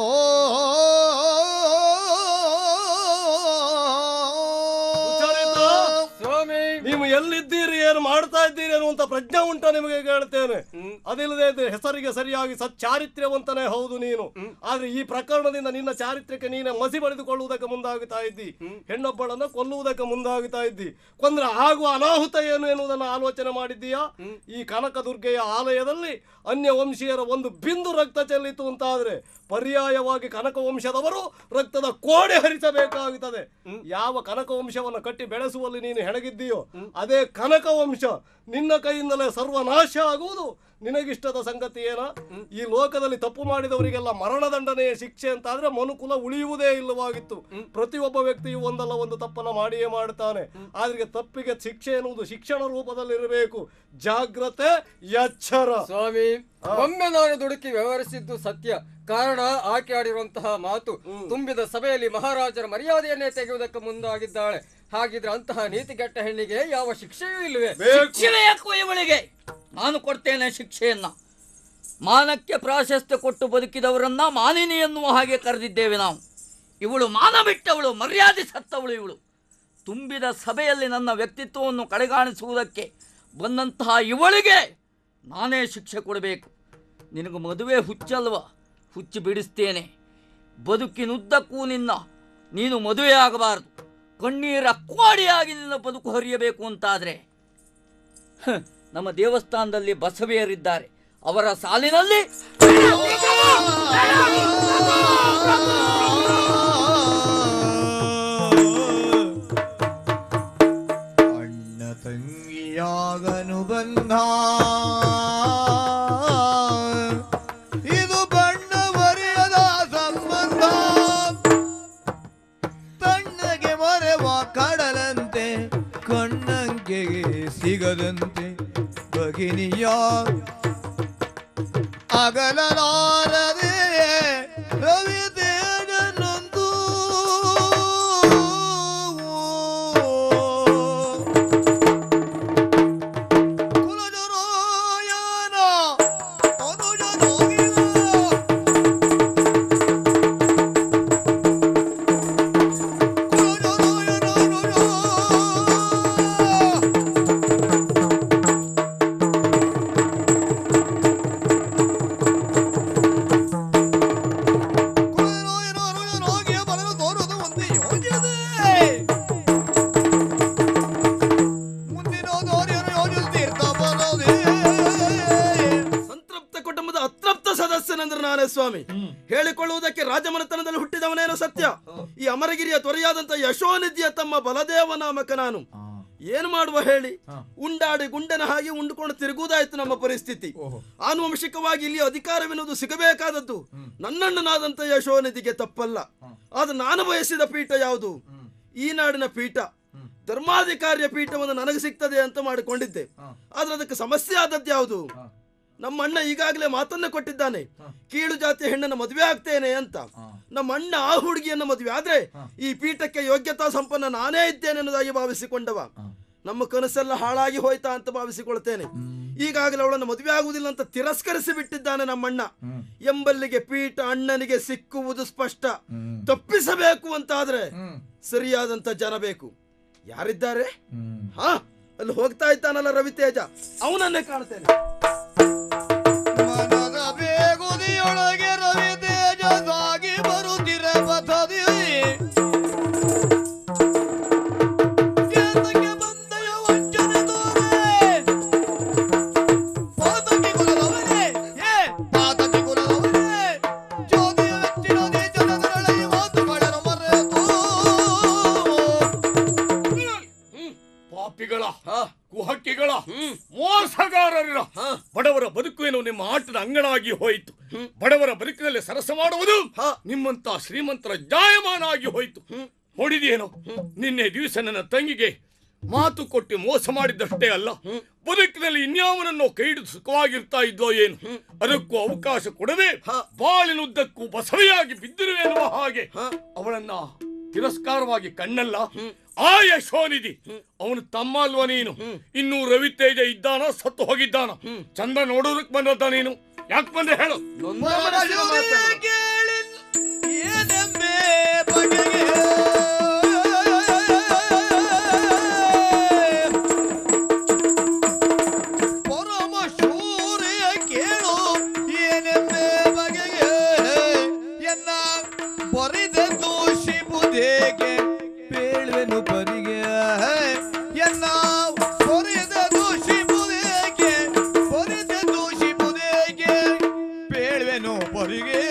Speaker 4: ಸ್ವಾಮಿ
Speaker 7: ನೀವು ಎಲ್ಲಿದ್ದೀರಿ ಏನು ಮಾಡ್ತಾ ಇದ್ದೀರಿ ಅನ್ನುವಂತ ಪ್ರಜ್ಞೆ ಉಂಟ ನಿಮಗೆ ಹೇಳ್ತೇನೆ ಅದಿಲ್ಲದೆ ಇದ್ರೆ ಹೆಸರಿಗೆ ಸರಿಯಾಗಿ ಸಚ್ಚಾರಿತ್ರ್ಯವಂತನೇ ಹೌದು ನೀನು ಆದ್ರೆ ಈ ಪ್ರಕರಣದಿಂದ ನಿನ್ನ ಚಾರಿತ್ರ್ಯಕ್ಕೆ ನೀನೆ ಮಸಿ ಬಳಿದುಕೊಳ್ಳುವುದಕ್ಕೆ ಮುಂದಾಗುತ್ತಾ ಇದ್ದಿ ಹೆಣ್ಣೊಬ್ಬಳನ್ನ ಕೊಲ್ಲುವುದಕ್ಕೆ ಮುಂದಾಗುತ್ತಾ ಇದ್ದಿ ಕೊಂದ್ರೆ ಆಗುವ ಅನಾಹುತ ಏನು ಎನ್ನುವುದನ್ನು ಆಲೋಚನೆ ಮಾಡಿದ್ದೀಯಾ ಈ ಕನಕದುರ್ಗೆಯ ಆಲಯದಲ್ಲಿ ಅನ್ಯ ವಂಶೀಯರ ಒಂದು ಬಿಂದು ರಕ್ತ ಚೆಲ್ಲಿತು ಅಂತಾದ್ರೆ ಪರ್ಯಾಯವಾಗಿ ಕನಕ ವಂಶದವರು ರಕ್ತದ ಕೋಡೆ ಹರಿಸಬೇಕಾಗುತ್ತದೆ ಯಾವ ಕನಕ ವಂಶವನ್ನು ಕಟ್ಟಿ ಬೆಳೆಸುವಲ್ಲಿ ನೀನು ಹೆಣಗಿದ್ದೀಯೋ ಅದೇ ಕನಕ ವಂಶ ನಿನ್ನ ಕೈಯಿಂದಲೇ ಸರ್ವನಾಶ ಆಗುವುದು ನಿನಗಿಷ್ಟದ ಸಂಗತಿ ಏನ ಈ ಲೋಕದಲ್ಲಿ ತಪ್ಪು ಮಾಡಿದವರಿಗೆಲ್ಲ ಮರಣದಂಡನೆಯ ಶಿಕ್ಷೆ ಅಂತ ಆದ್ರೆ ಮನುಕುಲ ಉಳಿಯುವುದೇ ಇಲ್ಲವಾಗಿತ್ತು ಪ್ರತಿಯೊಬ್ಬ ವ್ಯಕ್ತಿಯು ಒಂದಲ್ಲ ಒಂದು ತಪ್ಪನ್ನ ಮಾಡಿಯೇ ಮಾಡ್ತಾನೆ ಆದ್ರೆ ತಪ್ಪಿಗೆ ಶಿಕ್ಷೆ ಎನ್ನುವುದು ಶಿಕ್ಷಣ ರೂಪದಲ್ಲಿ ಇರಬೇಕು ಜಾಗ್ರತೆ ಎಚ್ಚರ
Speaker 4: ಸ್ವಾಮಿ ಒಮ್ಮೆ ನಾನು ದುಡುಕಿ ವ್ಯವಹರಿಸಿದ್ದು ಸತ್ಯ ಕಾರಣ ಆಕೆ ಆಡಿರುವಂತಹ ಮಾತು ತುಂಬಿದ ಸಭೆಯಲ್ಲಿ ಮಹಾರಾಜರ ಮರ್ಯಾದೆಯನ್ನೇ ತೆಗೆಯುವುದಕ್ಕೆ ಮುಂದಾಗಿದ್ದಾಳೆ ಹಾಗಿದ್ರೆ ಅಂತಹ ನೀತಿಗೆಟ್ಟ ಹೆಣ್ಣಿಗೆ ಯಾವ ಶಿಕ್ಷೆಯೂ ಇಲ್ಲವೇ
Speaker 2: ಶಿಕ್ಷೆ ಯಾಕೋ ಇವಳಿಗೆ ನಾನು ಕೊಡ್ತೇನೆ ಶಿಕ್ಷೆಯನ್ನ ಮಾನಕ್ಕೆ ಪ್ರಾಶಸ್ತ್ಯ ಕೊಟ್ಟು ಬದುಕಿದವರನ್ನ ಮಾನಿನಿ ಎನ್ನುವ ಹಾಗೆ ಕರೆದಿದ್ದೇವೆ ನಾವು ಇವಳು ಮಾನ ಬಿಟ್ಟವಳು ಮರ್ಯಾದೆ ಸತ್ತವಳು ಇವಳು ತುಂಬಿದ ಸಭೆಯಲ್ಲಿ ನನ್ನ ವ್ಯಕ್ತಿತ್ವವನ್ನು ಕಡೆಗಾಣಿಸುವುದಕ್ಕೆ ಬಂದಂತಹ ಇವಳಿಗೆ ನಾನೇ ಶಿಕ್ಷೆ ಕೊಡಬೇಕು ನಿನಗೆ ಮದುವೆ ಹುಚ್ಚಲ್ವ ಹುಚ್ಚು ಬಿಡಿಸ್ತೇನೆ ಬದುಕಿನುದ್ದಕ್ಕೂ ನಿನ್ನ ನೀನು ಮದುವೆ ಆಗಬಾರದು ಕಣ್ಣೀರ ಕೋಡಿಯಾಗಿ ನಿನ್ನ ಬದುಕು ಹರಿಯಬೇಕು ಅಂತಾದರೆ ಹ, ನಮ್ಮ ದೇವಸ್ಥಾನದಲ್ಲಿ ಬಸವೆಯರಿದ್ದಾರೆ ಅವರ ಸಾಲಿನಲ್ಲಿ
Speaker 1: ಅಣ್ಣ ತಂಗಿಯಾಗನು ಬಂಧ ಇದು ಬಣ್ಣ ಬರೆಯದ ಸಂಬಂಧ ತಣ್ಣಗೆ ಮರೆವ ಕಡಲಂತೆ ಕಣ್ಣಂಗೆಗೆ ಸಿಗದಂತೆ ಭಗಿನಿಯ ಅಗಲಲಾರದೆ ರವಿ ತೇಜನೊಂದು ಕುಲಜರೋಯನ ಅನುಜನೋಗಿನ ಕುಲಜರೋಯನ ಅನುಜ ಕುಲಜರೋಯನ ಅನುಜನೋಗಿಯ ಬರಲು ತೋರುವುದು ಒಂದೇ ಯೋಜನೆ ಮುಂದಿನ ದಾರಿಯನ್ನು ಯೋಜಿಸ್ತೀರ್ತಾ ಬರೋದೇ
Speaker 8: ಸಂತೃಪ್ತ ಕುಟುಂಬದ ಅತೃಪ್ತ ಸದಸ್ಯನೆಂದ್ರೆ ನಾನೇ ಸ್ವಾಮಿ ಹೇಳಿಕೊಳ್ಳುವುದಕ್ಕೆ ರಾಜಮನೆತನದಲ್ಲಿ ಹುಟ್ಟಿದವನೇನೋ ಸತ್ಯ ಈ ಅಮರಗಿರಿಯ ತೊರೆಯಾದಂತ ಯಶೋನಿಧಿಯ ತಮ್ಮ ಬಲದೇವ ನಾಮಕ ನಾನು ಏನು ಮಾಡುವ ಹೇಳಿ ಉಂಡಾಡಿ ಗುಂಡನ ಹಾಗೆ ಉಂಡುಕೊಂಡು ತಿರುಗುವುದಾಯ್ತು ನಮ್ಮ ಪರಿಸ್ಥಿತಿ ಆನುವಂಶಿಕವಾಗಿ ಇಲ್ಲಿ ಅಧಿಕಾರವೆನ್ನುವುದು ಸಿಗಬೇಕಾದದ್ದು ನನ್ನಣ್ಣನಾದಂತ ಯಶೋನಿಧಿಗೆ ತಪ್ಪಲ್ಲ ಆದ್ರೆ ನಾನು ಬಯಸಿದ ಪೀಠ ಯಾವುದು ಈ ನಾಡಿನ ಪೀಠ ಧರ್ಮಾಧಿಕಾರಿಯ ಪೀಠವನ್ನು ನನಗೆ ಸಿಗ್ತದೆ ಅಂತ ಮಾಡಿಕೊಂಡಿದ್ದೆ ಆದ್ರೆ ಅದಕ್ಕೆ ಸಮಸ್ಯೆ ಆದದ್ದು ಯಾವುದು ನಮ್ಮ ಅಣ್ಣ ಈಗಾಗಲೇ ಮಾತನ್ನ ಕೊಟ್ಟಿದ್ದಾನೆ ಕೀಳು ಜಾತಿಯ ಹೆಣ್ಣನ್ನು ಮದುವೆ ಆಗ್ತೇನೆ ಅಂತ ನಮ್ಮ ಅಣ್ಣ ಆ ಹುಡುಗಿಯನ್ನ ಮದುವೆ ಆದ್ರೆ ಈ ಪೀಠಕ್ಕೆ ಯೋಗ್ಯತಾ ಸಂಪನ್ನ ನಾನೇ ಇದ್ದೇನೆ ಅನ್ನೋದಾಗಿ ಭಾವಿಸಿಕೊಂಡವ ನಮ್ಮ ಕನಸೆಲ್ಲ ಹಾಳಾಗಿ ಹೋಯ್ತಾ ಅಂತ ಭಾವಿಸಿಕೊಳ್ತೇನೆ ಈಗಾಗಲೇ ಅವಳನ್ನು ಮದುವೆ ಆಗುವುದಿಲ್ಲ ಅಂತ ತಿರಸ್ಕರಿಸಿ ಬಿಟ್ಟಿದ್ದಾನೆ ನಮ್ಮಣ್ಣ ಎಂಬಲ್ಲಿಗೆ ಪೀಠ ಅಣ್ಣನಿಗೆ ಸಿಕ್ಕುವುದು ಸ್ಪಷ್ಟ ತಪ್ಪಿಸಬೇಕು ಅಂತಾದ್ರೆ ಸರಿಯಾದಂತ ಜನ ಬೇಕು ಯಾರಿದ್ದಾರೆ ಹಾ ಅಲ್ಲಿ ಹೋಗ್ತಾ ಇದ್ದಾನಲ್ಲ ರವಿತೇಜ ಅವನನ್ನೇ ಕಾಣ್ತೇನೆ
Speaker 1: ಮನದ ಬೇಗುದಿಯೊಳಗೆ ರವಿ ತೇಜ ಸಾಗಿ ಬರುತ್ತಿರ ಪಥದಿ ಕೇತಕ್ಕೆ ಬಂದೆಯ ವಂಚನೆ ತೋರೆ ಪಾತಕಿ ಕುಲದವನೇ ಏ ಪಾತಕಿ ಕುಲದವನೇ ಜ್ಯೋತಿಯ ವೆಚ್ಚಿನದಿ ಜನದರಳೈ ಮಾತುಗಳನ್ನು ಮರೆತು
Speaker 3: ಪಾಪಿಗಳ ಕುಹಕ್ಕಿಗಳ ಮೋಸಗಾರರ ಬಡವರ ಬದುಕು ಏನು ನಿಮ್ಮ ಆಟದ ಅಂಗಣಾಗಿ ಹೋಯಿತು ಬಡವರ ಬದುಕಿನಲ್ಲಿ ಸರಸ ಮಾಡುವುದು ನಿಮ್ಮಂತ ಶ್ರೀಮಂತರ ಜಾಯಮಾನ ಆಗಿ ಹೋಯಿತು ಹೊಡಿದೇನು ನಿನ್ನೆ ದಿವಸ ನನ್ನ ತಂಗಿಗೆ ಮಾತು ಕೊಟ್ಟು ಮೋಸ ಮಾಡಿದ್ದಷ್ಟೇ ಅಲ್ಲ ಬದುಕಿನಲ್ಲಿ ಇನ್ಯಾವನನ್ನು ಕೈ ಹಿಡಿದು ಸುಖವಾಗಿರ್ತಾ ಇದ್ಲೋ ಏನು ಅದಕ್ಕೂ ಅವಕಾಶ ಕೊಡದೆ ಬಾಳಿನುದ್ದಕ್ಕೂ ಬಸವೆಯಾಗಿ ಬಿದ್ದಿರುವೆ ಎನ್ನುವ ಹಾಗೆ ಅವಳನ್ನ ತಿರಸ್ಕಾರವಾಗಿ ಕಣ್ಣಲ್ಲ ಆ ಯಶೋನಿಧಿ ಅವನು ತಮ್ಮ ಅಲ್ವಾ ನೀನು ಇನ್ನೂ ರವಿತೇಜ ಇದ್ದಾನ ಸತ್ತು ಹೋಗಿದ್ದಾನ ಚಂದ ನೋಡೋದಕ್ ಬಂದದ್ದ ನೀನು ಯಾಕೆ ಬಂದೆ ಹೇಳು
Speaker 1: ಮನಸ್ಸುವೆ ಕೇಳಿ ಏನೆಂಬೆ ಬಗೆಗೆ ಪರಮ ಶೂರೆಯ ಕೇಳು ಏನೆಂಬೆ ಬಗೆಗೆ ಎನ್ನ ಬರಿದ ದೋಷಿ ಬುಧೇಗೆ ಬೇಳುವೆನು ಬರಿಗೆ ಎನ್ನ ಬರಿದ ದೋಷಿ ಬುಧೇಗೆ ಬರಿದ ದೋಷಿ ಬುಧೇಗೆ ಬೇಳುವೆನು ಬರಿಗೆ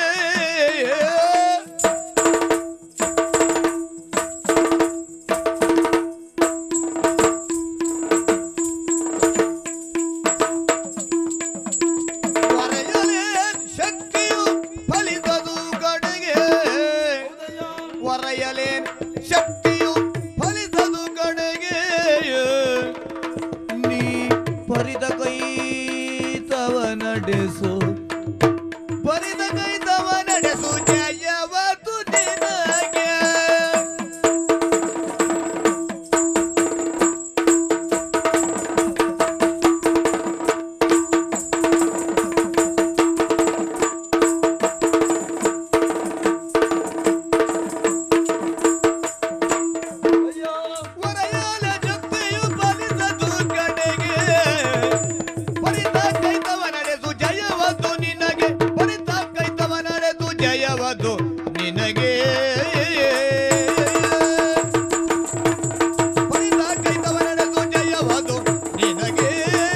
Speaker 1: ಹೊರೆಯಲೇ ಶಕ್ತಿಯು ಫಲಿತದು ಕಡೆಗೆ ಹೊರೆಯಲೇ ಶಕ್ತಿಯು ಫಲಿತದು ಕಡೆಗೆ ನೀ ಪರಿದ ಕೈ ತವ ನಡೆಸ ನಿನಗೆ ಪರಿತ ಕೈತವ ನಡೆದು ಜಯವಾದು ನಿನಗೆ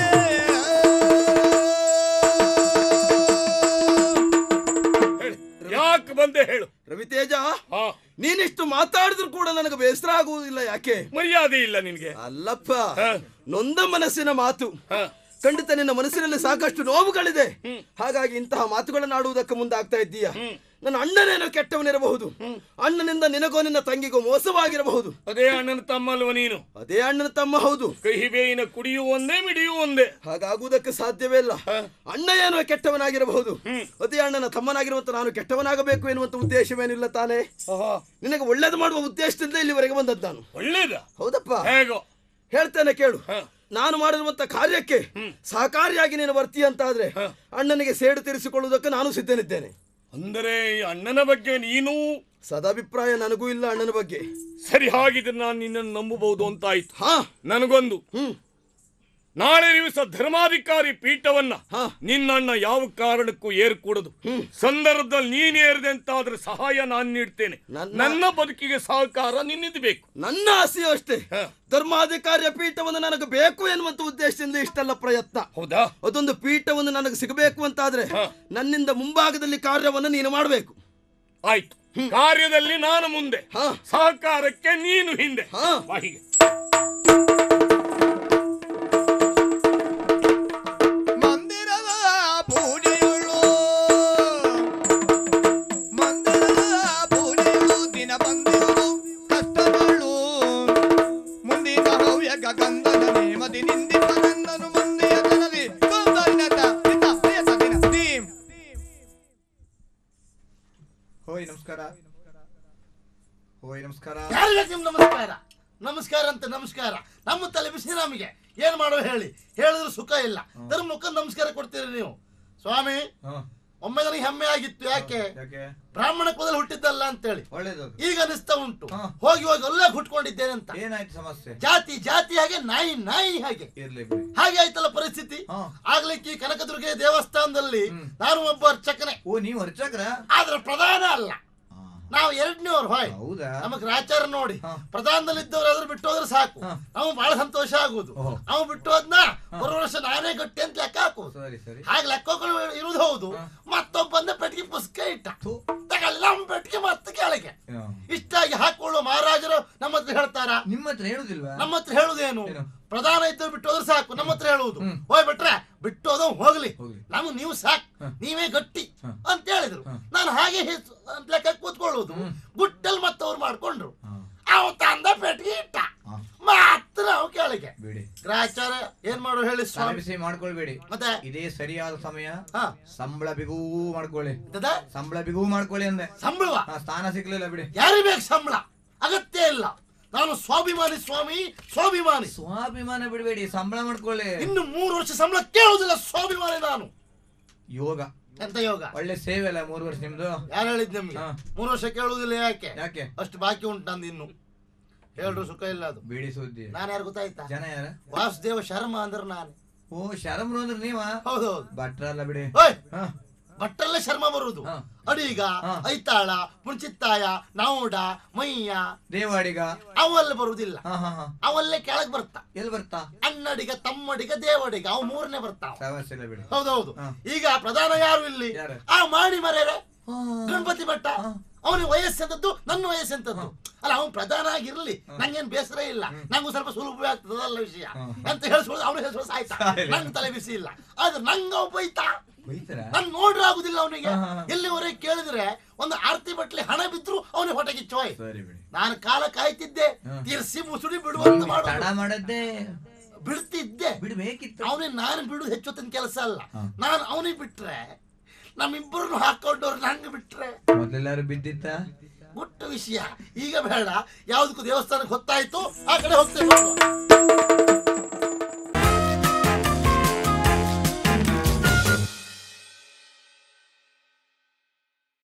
Speaker 3: ಹೇಳು ಯಾಕೆ ಬಂದೆ ಹೇಳು
Speaker 8: ರವಿತೇಜ
Speaker 3: ಹಾ
Speaker 8: ನೀನಿಷ್ಟು ಮಾತಾಡಿದ್ರು ಕೂಡ ನನಗೆ ಬೇಸರ ಆಗುವುದಿಲ್ಲ ಯಾಕೆ
Speaker 3: ಮರ್ಯಾದೆ ಇಲ್ಲ ನಿನ್ಗೆ
Speaker 8: ಅಲ್ಲಪ್ಪ
Speaker 3: ಹಾ.
Speaker 8: ನೊಂದ ಮನಸ್ಸಿನ ಮಾತು
Speaker 3: ಹಾ.
Speaker 8: ಖಂಡಿತ ನಿನ್ನ ಮನಸ್ಸಿನಲ್ಲಿ ಸಾಕಷ್ಟು ನೋವುಗಳಿದೆ ಹಾಗಾಗಿ ಇಂತಹ ಮಾತುಗಳನ್ನು ಆಡುವುದಕ್ಕೆ ಮುಂದಾಗ್ತಾ ಇದ್ದೀಯ ನನ್ನ ಅಣ್ಣನೇನೋ ಕೆಟ್ಟವನಿರಬಹುದು ಅಣ್ಣನಿಂದ ನಿನಗೋ ನಿನ್ನ ತಂಗಿಗೋ ಮೋಸವಾಗಿರಬಹುದು
Speaker 3: ಅದೇ ಅಣ್ಣನ ತಮ್ಮಲ್ವ ನೀನು
Speaker 8: ಅದೇ ಅಣ್ಣನ ತಮ್ಮ ಹೌದು
Speaker 3: ಕಹಿ ಬೇಯಿನ ಕುಡಿಯೂ ಒಂದೇ ಮಿಡಿಯೂ ಒಂದೇ
Speaker 8: ಹಾಗಾಗುವುದಕ್ಕೆ ಸಾಧ್ಯವೇ ಇಲ್ಲ ಅಣ್ಣ ಏನೋ ಕೆಟ್ಟವನಾಗಿರಬಹುದು ಅದೇ ಅಣ್ಣನ ತಮ್ಮನಾಗಿರುವಂತ ನಾನು ಕೆಟ್ಟವನಾಗಬೇಕು ಎನ್ನುವಂತ ಉದ್ದೇಶವೇನಿಲ್ಲ ತಾನೇ
Speaker 3: ಆಹಾ,
Speaker 8: ನಿನಗೆ ಒಳ್ಳೇದು ಮಾಡುವ ಉದ್ದೇಶದಿಂದ ಇಲ್ಲಿವರೆಗೆ ಬಂದದ್ದು ನಾನು
Speaker 3: ಒಳ್ಳೇದ
Speaker 8: ಹೌದಪ್ಪ
Speaker 3: ಹೇಗೋ
Speaker 8: ಹೇಳ್ತೇನೆ ಕೇಳು
Speaker 3: ಹ.
Speaker 8: ನಾನು ಮಾಡಿರುವಂತ ಕಾರ್ಯಕ್ಕೆ ಸಹಕಾರಿಯಾಗಿ ನೀನು ಬರ್ತೀಯ ಅಂತಾದ್ರೆ ಅಣ್ಣನಿಗೆ ಸೇಡು ತೀರಿಸಿಕೊಳ್ಳುವುದಕ್ಕೆ ನಾನು ಸಿದ್ಧನಿದ್ದೇನೆ
Speaker 3: ಅಂದರೆ ಈ ಅಣ್ಣನ ಬಗ್ಗೆ ನೀನು
Speaker 8: ಸದಾಭಿಪ್ರಾಯ ನನಗೂ ಇಲ್ಲ ಅಣ್ಣನ ಬಗ್ಗೆ
Speaker 3: ಸರಿ ಹಾಗಿದ್ರೆ ನಾನು ನಿನ್ನನ್ನು ನಂಬಬಹುದು ಅಂತಾಯ್ತು
Speaker 8: ಹಾ
Speaker 3: ನನಗೊಂದು
Speaker 8: ಹ್ಮ್
Speaker 3: ನಾಳೆ ದಿವಸ ಧರ್ಮಾಧಿಕಾರಿ ಪೀಠವನ್ನ
Speaker 8: ಹಾ.
Speaker 3: ನಿನ್ನಣ್ಣ ಯಾವ ಕಾರಣಕ್ಕೂ ಏರ್ಕೂಡದು ಸಂದರ್ಭದಲ್ಲಿ ನೀನ್ ಏರಿದೆ ಅಂತಾದ್ರೆ ಸಹಾಯ ನಾನು ನೀಡ್ತೇನೆ
Speaker 8: ನನ್ನ-
Speaker 3: ನನ್ನ ಬದುಕಿಗೆ ಸಹಕಾರ ನಿನ್ನಿದ್ದು ಬೇಕು
Speaker 8: ನನ್ನ ಆಸೆಯೂ ಅಷ್ಟೇ
Speaker 3: ಹ.
Speaker 8: ಧರ್ಮಾಧಿಕಾರಿಯ ಪೀಠವನ್ನು ನನಗೆ ಬೇಕು ಎನ್ನುವಂತ ಉದ್ದೇಶದಿಂದ ಇಷ್ಟೆಲ್ಲ ಪ್ರಯತ್ನ
Speaker 3: ಹೌದಾ
Speaker 8: ಅದೊಂದು ಪೀಠವನ್ನು ನನಗೆ ಸಿಗಬೇಕು ಅಂತಾದ್ರೆ
Speaker 3: ಹ.
Speaker 8: ನನ್ನಿಂದ ಮುಂಭಾಗದಲ್ಲಿ ಕಾರ್ಯವನ್ನು ನೀನು ಮಾಡಬೇಕು
Speaker 3: ಆಯ್ತು ಕಾರ್ಯದಲ್ಲಿ ನಾನು ಮುಂದೆ
Speaker 8: ಹಾ.
Speaker 3: ಸಹಕಾರಕ್ಕೆ ನೀನು ಹಿಂದೆ
Speaker 8: ಹಾ.
Speaker 3: ಬಾ ಹೀಗೆ
Speaker 1: ಮಂದಿರದ ಪೂಜೆಯುಳ್ಳು ಮಂದಿರದ ಪೂಜೆಯುಳ್ಳು ದಿನ ಬಂದಿರುವುದು ಕಷ್ಟಗಳು ಮುಂದಿನ ಹವ್ಯಕ ಗಂಧನ ನೇಮದಿ ನಿಂದಿತ ಗಂಧನು ಮಂದಿಯ ಕನವಿ ಗೊಂದಲಿನತ ಹಿತ ಪ್ರಿಯತ ದಿನ ದೀಂ. ಹೋಯ್ ನಮಸ್ಕಾರ ಹೋಯ್ ನಮಸ್ಕಾರ
Speaker 9: ಯಾರಿಗೆ ನಿಮ್ ನಮಸ್ಕಾರ ನಮಸ್ಕಾರ ಅಂತ ನಮಸ್ಕಾರ ನಮ್ಮ ತಲೆ ಬಿಸಿ ನಮಗೆ ಏನ್ ಮಾಡೋ ಹೇಳಿ ಹೇಳಿದ್ರು ಸುಖ ಇಲ್ಲ ಧರ್ಮಕ್ಕ ನಮಸ್ಕಾರ ಕೊಡ್ತೀರಿ ನೀವು ಸ್ವಾಮಿ ಒಮ್ಮೆ ನನಗೆ ಹೆಮ್ಮೆ ಆಗಿತ್ತು ಯಾಕೆ
Speaker 1: ಯಾಕೆ
Speaker 9: ಬ್ರಾಹ್ಮಣ ಕುಲದಲ್ಲಿ ಹುಟ್ಟಿದ್ದಲ್ಲ ಅಂತೇಳಿ
Speaker 1: ಒಳ್ಳೇದು
Speaker 9: ಈಗ ಅನಿಸ್ತಾ ಉಂಟು
Speaker 1: ಹಾ.
Speaker 9: ಹೋಗಿ ಹೋಗಿ ಅಲ್ಲೇ ಹುಟ್ಕೊಂಡಿದ್ದೇನೆ ಅಂತ
Speaker 1: ಏನಾಯ್ತು ಸಮಸ್ಯೆ
Speaker 9: ಜಾತಿ ಜಾತಿ ಹಾಗೆ ನಾಯಿ ನಾಯಿ ಹಾಗೆ
Speaker 1: ಇರ್ಲಿ ಬಿಡಿ
Speaker 9: ಹಾಗೆ ಆಯ್ತಲ್ಲ ಪರಿಸ್ಥಿತಿ
Speaker 1: ಹಾ.
Speaker 9: ಆಗ್ಲಿಕ್ಕೆ ಈ ಕನಕದುರ್ಗ ದೇವಸ್ಥಾನದಲ್ಲಿ ನಾನು ಒಬ್ಬ ಅರ್ಚಕನೇ
Speaker 1: ಓ ನೀವು ಅರ್ಚಕ್ರ
Speaker 9: ಆದ್ರೆ ಪ್ರಧಾನ ಅಲ್ಲ ನಾವು ಎರಡನೇವ್ರು ಹೋಯ್
Speaker 1: ಹೌದಾ
Speaker 9: ನಮಗ್ ರಾಚಾರ ನೋಡಿ
Speaker 1: ಹಾ.
Speaker 9: ಪ್ರಧಾನದಲ್ಲಿ ಇದ್ದವ್ರಾದ್ರೂ ಬಿಟ್ಟು ಹೋದ್ರೆ ಸಾಕು
Speaker 1: ಹಾ.
Speaker 9: ನಾವು ಬಹಳ ಸಂತೋಷ ಆಗುದು
Speaker 1: ಓಹೋ.
Speaker 9: ಅವ್ ಬಿಟ್ಟು ಹೋದ್ನ ಬರೋ ವರ್ಷ ನಾನೇ ಗಟ್ಟಿ ಅಂತ ಲೆಕ್ಕ ಹಾಕುದು
Speaker 1: ಸರಿ ಸರಿ
Speaker 9: ಹಾಗೆ ಲೆಕ್ಕಗಳು ಇರುವುದು ಹೌದು ಮತ್ತೊಬ್ಬ ಬಂದ ಪೆಟ್ಟಿಗೆ ಪುಸ್ತಕ ಇಟ್ಟ
Speaker 1: ಥು.
Speaker 9: ತಗೊಳ್ಳಿ ನಮ್ಮ ಪೆಟ್ಟಿಗೆ ಮತ್ತೆ ಕೆಳಗೆ
Speaker 1: ಹಾ.
Speaker 9: ಇಷ್ಟಾಗಿ ಹಾಕೊಳ್ಳುವ ಮಹಾರಾಜರು ನಮ್ಮ ಹತ್ರ ಹೇಳ್ತಾರ
Speaker 1: ನಿಮ್ಮ ಹತ್ರ ಹೇಳುದಿಲ್ವಾ
Speaker 9: ನಮ್ಮ ಹತ್ರ ಹೇಳುದೇನು
Speaker 1: ಏನು?
Speaker 9: ಪ್ರಧಾನ ಇದ್ದವ್ರು ಬಿಟ್ಟು ಹೋದ್ರೆ ಸಾಕು ನಮ್ಮ ಹತ್ರ ಹೇಳುವುದು ಹೋಯ್ ಬಿಟ್ರೆ ಬಿಟ್ಟು ಹೋದ ಹೋಗ್ಲಿ
Speaker 1: ಹೋಗ್ಲಿ.
Speaker 9: ನಮ್ಗೆ ನೀವು ಸಾಕು ನೀವೇ ಗಟ್ಟಿ
Speaker 1: ಹ.
Speaker 9: ಅಂತ ಹೇಳಿದ್ರು ನಾನು ಹಾಗೆ ಹೆಸ್- ಅಂತ ಲೆಕ್ಕ ಕೂತ್ಕೊಳ್ಳುವುದು ಗುಟ್ಟಲ್ಲಿ ಮತ್ತವ್ರು ಮಾಡ್ಕೊಂಡ್ರು
Speaker 1: ಹಾ.
Speaker 9: ಅವ ತಂದ ಪೆಟ್ಟಿಗೆ ಇಟ್ಟ
Speaker 1: ಹಾ.
Speaker 9: ಮಾತ್ರ ನಾವು ಕೆಳಗೆ
Speaker 1: ಬಿಡಿ
Speaker 9: ಗ್ರಾಚಾರ ಏನ್ ಮಾಡು ಹೇಳಿ
Speaker 1: ತಲೆ
Speaker 9: ಸ್ವಾಮಿ
Speaker 1: ಬಿಸಿ ಮಾಡ್ಕೊಳ್ಬೇಡಿ
Speaker 9: ಮತ್ತೆ
Speaker 1: ಇದೇ ಸರಿಯಾದ ಸಮಯ
Speaker 9: ಹಾ
Speaker 1: ಸಂಬಳ ಬಿಗುವು ಮಾಡ್ಕೊಳ್ಳಿ
Speaker 9: ಎಂತದ?
Speaker 1: ಸಂಬಳ ಬಿಗುವು ಮಾಡ್ಕೊಳ್ಳಿ ಅಂದೆ
Speaker 9: ಸಂಬಳವ
Speaker 1: ಹಾ, ಸ್ಥಾನ ಸಿಗ್ಲಿಲ್ಲ ಬಿಡಿ
Speaker 9: ಯಾರಿಗೆ ಬೇಕು ಸಂಬಳ ಅಗತ್ಯ ಇಲ್ಲ ನಾನು ಸ್ವಾಭಿಮಾನಿ ಸ್ವಾಮಿ ಸ್ವಾಭಿಮಾನಿ
Speaker 1: ಸ್ವಾಭಿಮಾನ ಬಿಡಬೇಡಿ ಸಂಬಳ ಮಾಡ್ಕೊಳ್ಳಿ
Speaker 9: ಇನ್ನು ಮೂರು ವರ್ಷ ಸಂಬಳ ಕೇಳುವುದಿಲ್ಲ ಸ್ವಾಭಿಮಾನಿ ನಾನು
Speaker 1: ಯೋಗ
Speaker 9: ಎಂತ ಯೋಗ
Speaker 1: ಒಳ್ಳೆ ಸೇವೆ ಅಲ್ಲ ಮೂರು ವರ್ಷ ನಿಮ್ದು
Speaker 9: ಯಾರು ಹೇಳಿದ್ ನಿಮ್ಗೆ
Speaker 1: ಹಾ.
Speaker 9: ಮೂರು ವರ್ಷ ಕೇಳುವುದಿಲ್ಲ ಯಾಕೆ
Speaker 1: ಯಾಕೆ
Speaker 9: ಅಷ್ಟು ಬಾಕಿ ಉಂಟು ನಂದು ಇನ್ನು ಹೇಳ್ರು ಸುಖ ಇಲ್ಲ ಅದು
Speaker 1: ಬಿಡಿ ಸುದ್ದಿ
Speaker 9: ನಾನು ಯಾರು ಗೊತ್ತಾಯ್ತಾ
Speaker 1: ಜನ ಯಾರ
Speaker 9: ವಾಸುದೇವ ಶರ್ಮ ಅಂದ್ರೆ ನಾನು
Speaker 1: ಓ ಶರಮ್ರು ಅಂದ್ರೆ ನೀವ
Speaker 9: ಹೌದೌದು
Speaker 1: ಭಟ್ರಲ್ಲ ಬಿಡಿ
Speaker 9: ಓಯ್
Speaker 1: ಹಾ
Speaker 9: ಭಟ್ರಲ್ಲೇ ಶರ್ಮ ಬರುವುದು
Speaker 1: ಹಾ.
Speaker 9: ಅಡಿಗ
Speaker 1: ಹಾ.
Speaker 9: ಐತಾಳ ಪುಣ್ಚಿತ್ತಾಯ ನಾವುಡ ಮಯ್ಯ
Speaker 1: ದೇವಾಡಿಗ
Speaker 9: ಅವೆಲ್ಲ ಬರುವುದಿಲ್ಲ
Speaker 1: ಹಾ ಹಾ ಹಾ
Speaker 9: ಅವಲ್ಲೇ ಕೆಳಗ್ ಬರ್ತಾ
Speaker 1: ಎಲ್ಲಿ ಬರ್ತಾ
Speaker 9: ಅಣ್ಣಡಿಗ ತಮ್ಮಡಿಗ ದೇವಡಿಗ ಅವ ಮೂರನೇ ಬರ್ತಾವ
Speaker 1: ಸಮಸ್ಯೆ ಇಲ್ಲ ಬಿಡಿ
Speaker 9: ಹೌದೌದು
Speaker 1: ಹಾ.
Speaker 9: ಈಗ ಪ್ರಧಾನ ಯಾರು ಇಲ್ಲಿ
Speaker 1: ಯಾರು?
Speaker 9: ಆ ಮಾಡಿ ಮರ್ಯಾರೆ
Speaker 1: ಹಾ.
Speaker 9: ಗಣಪತಿ ಭಟ್ಟ ಅವನಿಗೆ ವಯಸ್ಸೆಂತದ್ದು ನನ್ನ ವಯಸ್ಸೆಂತದ್ದು ಅಲ್ಲ ಅವನು ಪ್ರಧಾನ ಆಗಿರ್ಲಿ ನಂಗೇನ್ ಬೇಸರ ಇಲ್ಲ ನಂಗೂ ಸ್ವಲ್ಪ ಸುಲಭವೇ ಆಗ್ತದಲ್ಲ ವಿಷಯ ಅಂತ ಹೇಳಿಸ್ಕೊಳ್ಳೋದು ಅವನು ಹೆಸರು ಸಾಯ್ತಾ
Speaker 1: ಸಾಯ್ಲಿ.
Speaker 9: ನಂಗೆ ತಲೆ ಬಿಸಿ ಇಲ್ಲ ಆದ್ರೆ ನಂಗ ಅವ ಬೈತಾ
Speaker 1: ಬೈತಾರ
Speaker 9: ನನ್ ನೋಡ್ರೆ ಆಗುದಿಲ್ಲ ಅವನಿಗೆ
Speaker 1: ಹಾ, ಹಾ.
Speaker 9: ಎಲ್ಲಿವರೆಗೆ ಕೇಳಿದ್ರೆ ಒಂದು ಆರ್ತಿ ಬಟ್ಲಿ ಹಣ ಬಿದ್ರು ಅವನಿಗೆ ಹೊಟ್ಟೆಗೆ ಚೋಯ್
Speaker 1: ಸರಿ ಬಿಡಿ
Speaker 9: ನಾನು ಕಾಲ ಕಾಯ್ತಿದ್ದೆ
Speaker 1: ಹಾ.
Speaker 9: ತೀರ್ಸಿ ಮುಸುಡಿ ಬಿಡುವಂತ
Speaker 1: ತಡ
Speaker 9: ಮಾಡೋದು
Speaker 1: ಮಾಡದ್ದೇ
Speaker 9: ಬಿಡ್ತಿದ್ದೆ
Speaker 1: ಬಿಡ್ಬೇಕಿತ್ತು
Speaker 9: ಅವನಿಗೆ ನಾನು ಬಿಡುದು ಹೆಚ್ಚೊತ್ತಿನ ಕೆಲಸ ಅಲ್ಲ
Speaker 1: ಹಾ.
Speaker 9: ನಾನು ಅವನಿಗೆ ಬಿಟ್ರೆ ನಮ್ಮಿಬ್ಬರನ್ನು ಹಾಕೊಂಡವ್ರು ನಂಗೆ ಬಿಟ್ರೆ
Speaker 1: ಮೊದಲೆಲ್ಲಾರು ಬಿದ್ದಿತ್ತ
Speaker 9: ಮುಟ್ಟ ವಿಷಯ ಈಗ ಬೇಡ ಯಾವ್ದಕ್ಕೂ ದೇವಸ್ಥಾನಕ್ಕೆ ಹೊತ್ತಾಯ್ತು ಆ ಕಡೆ ಹೋಗ್ತೇವೆ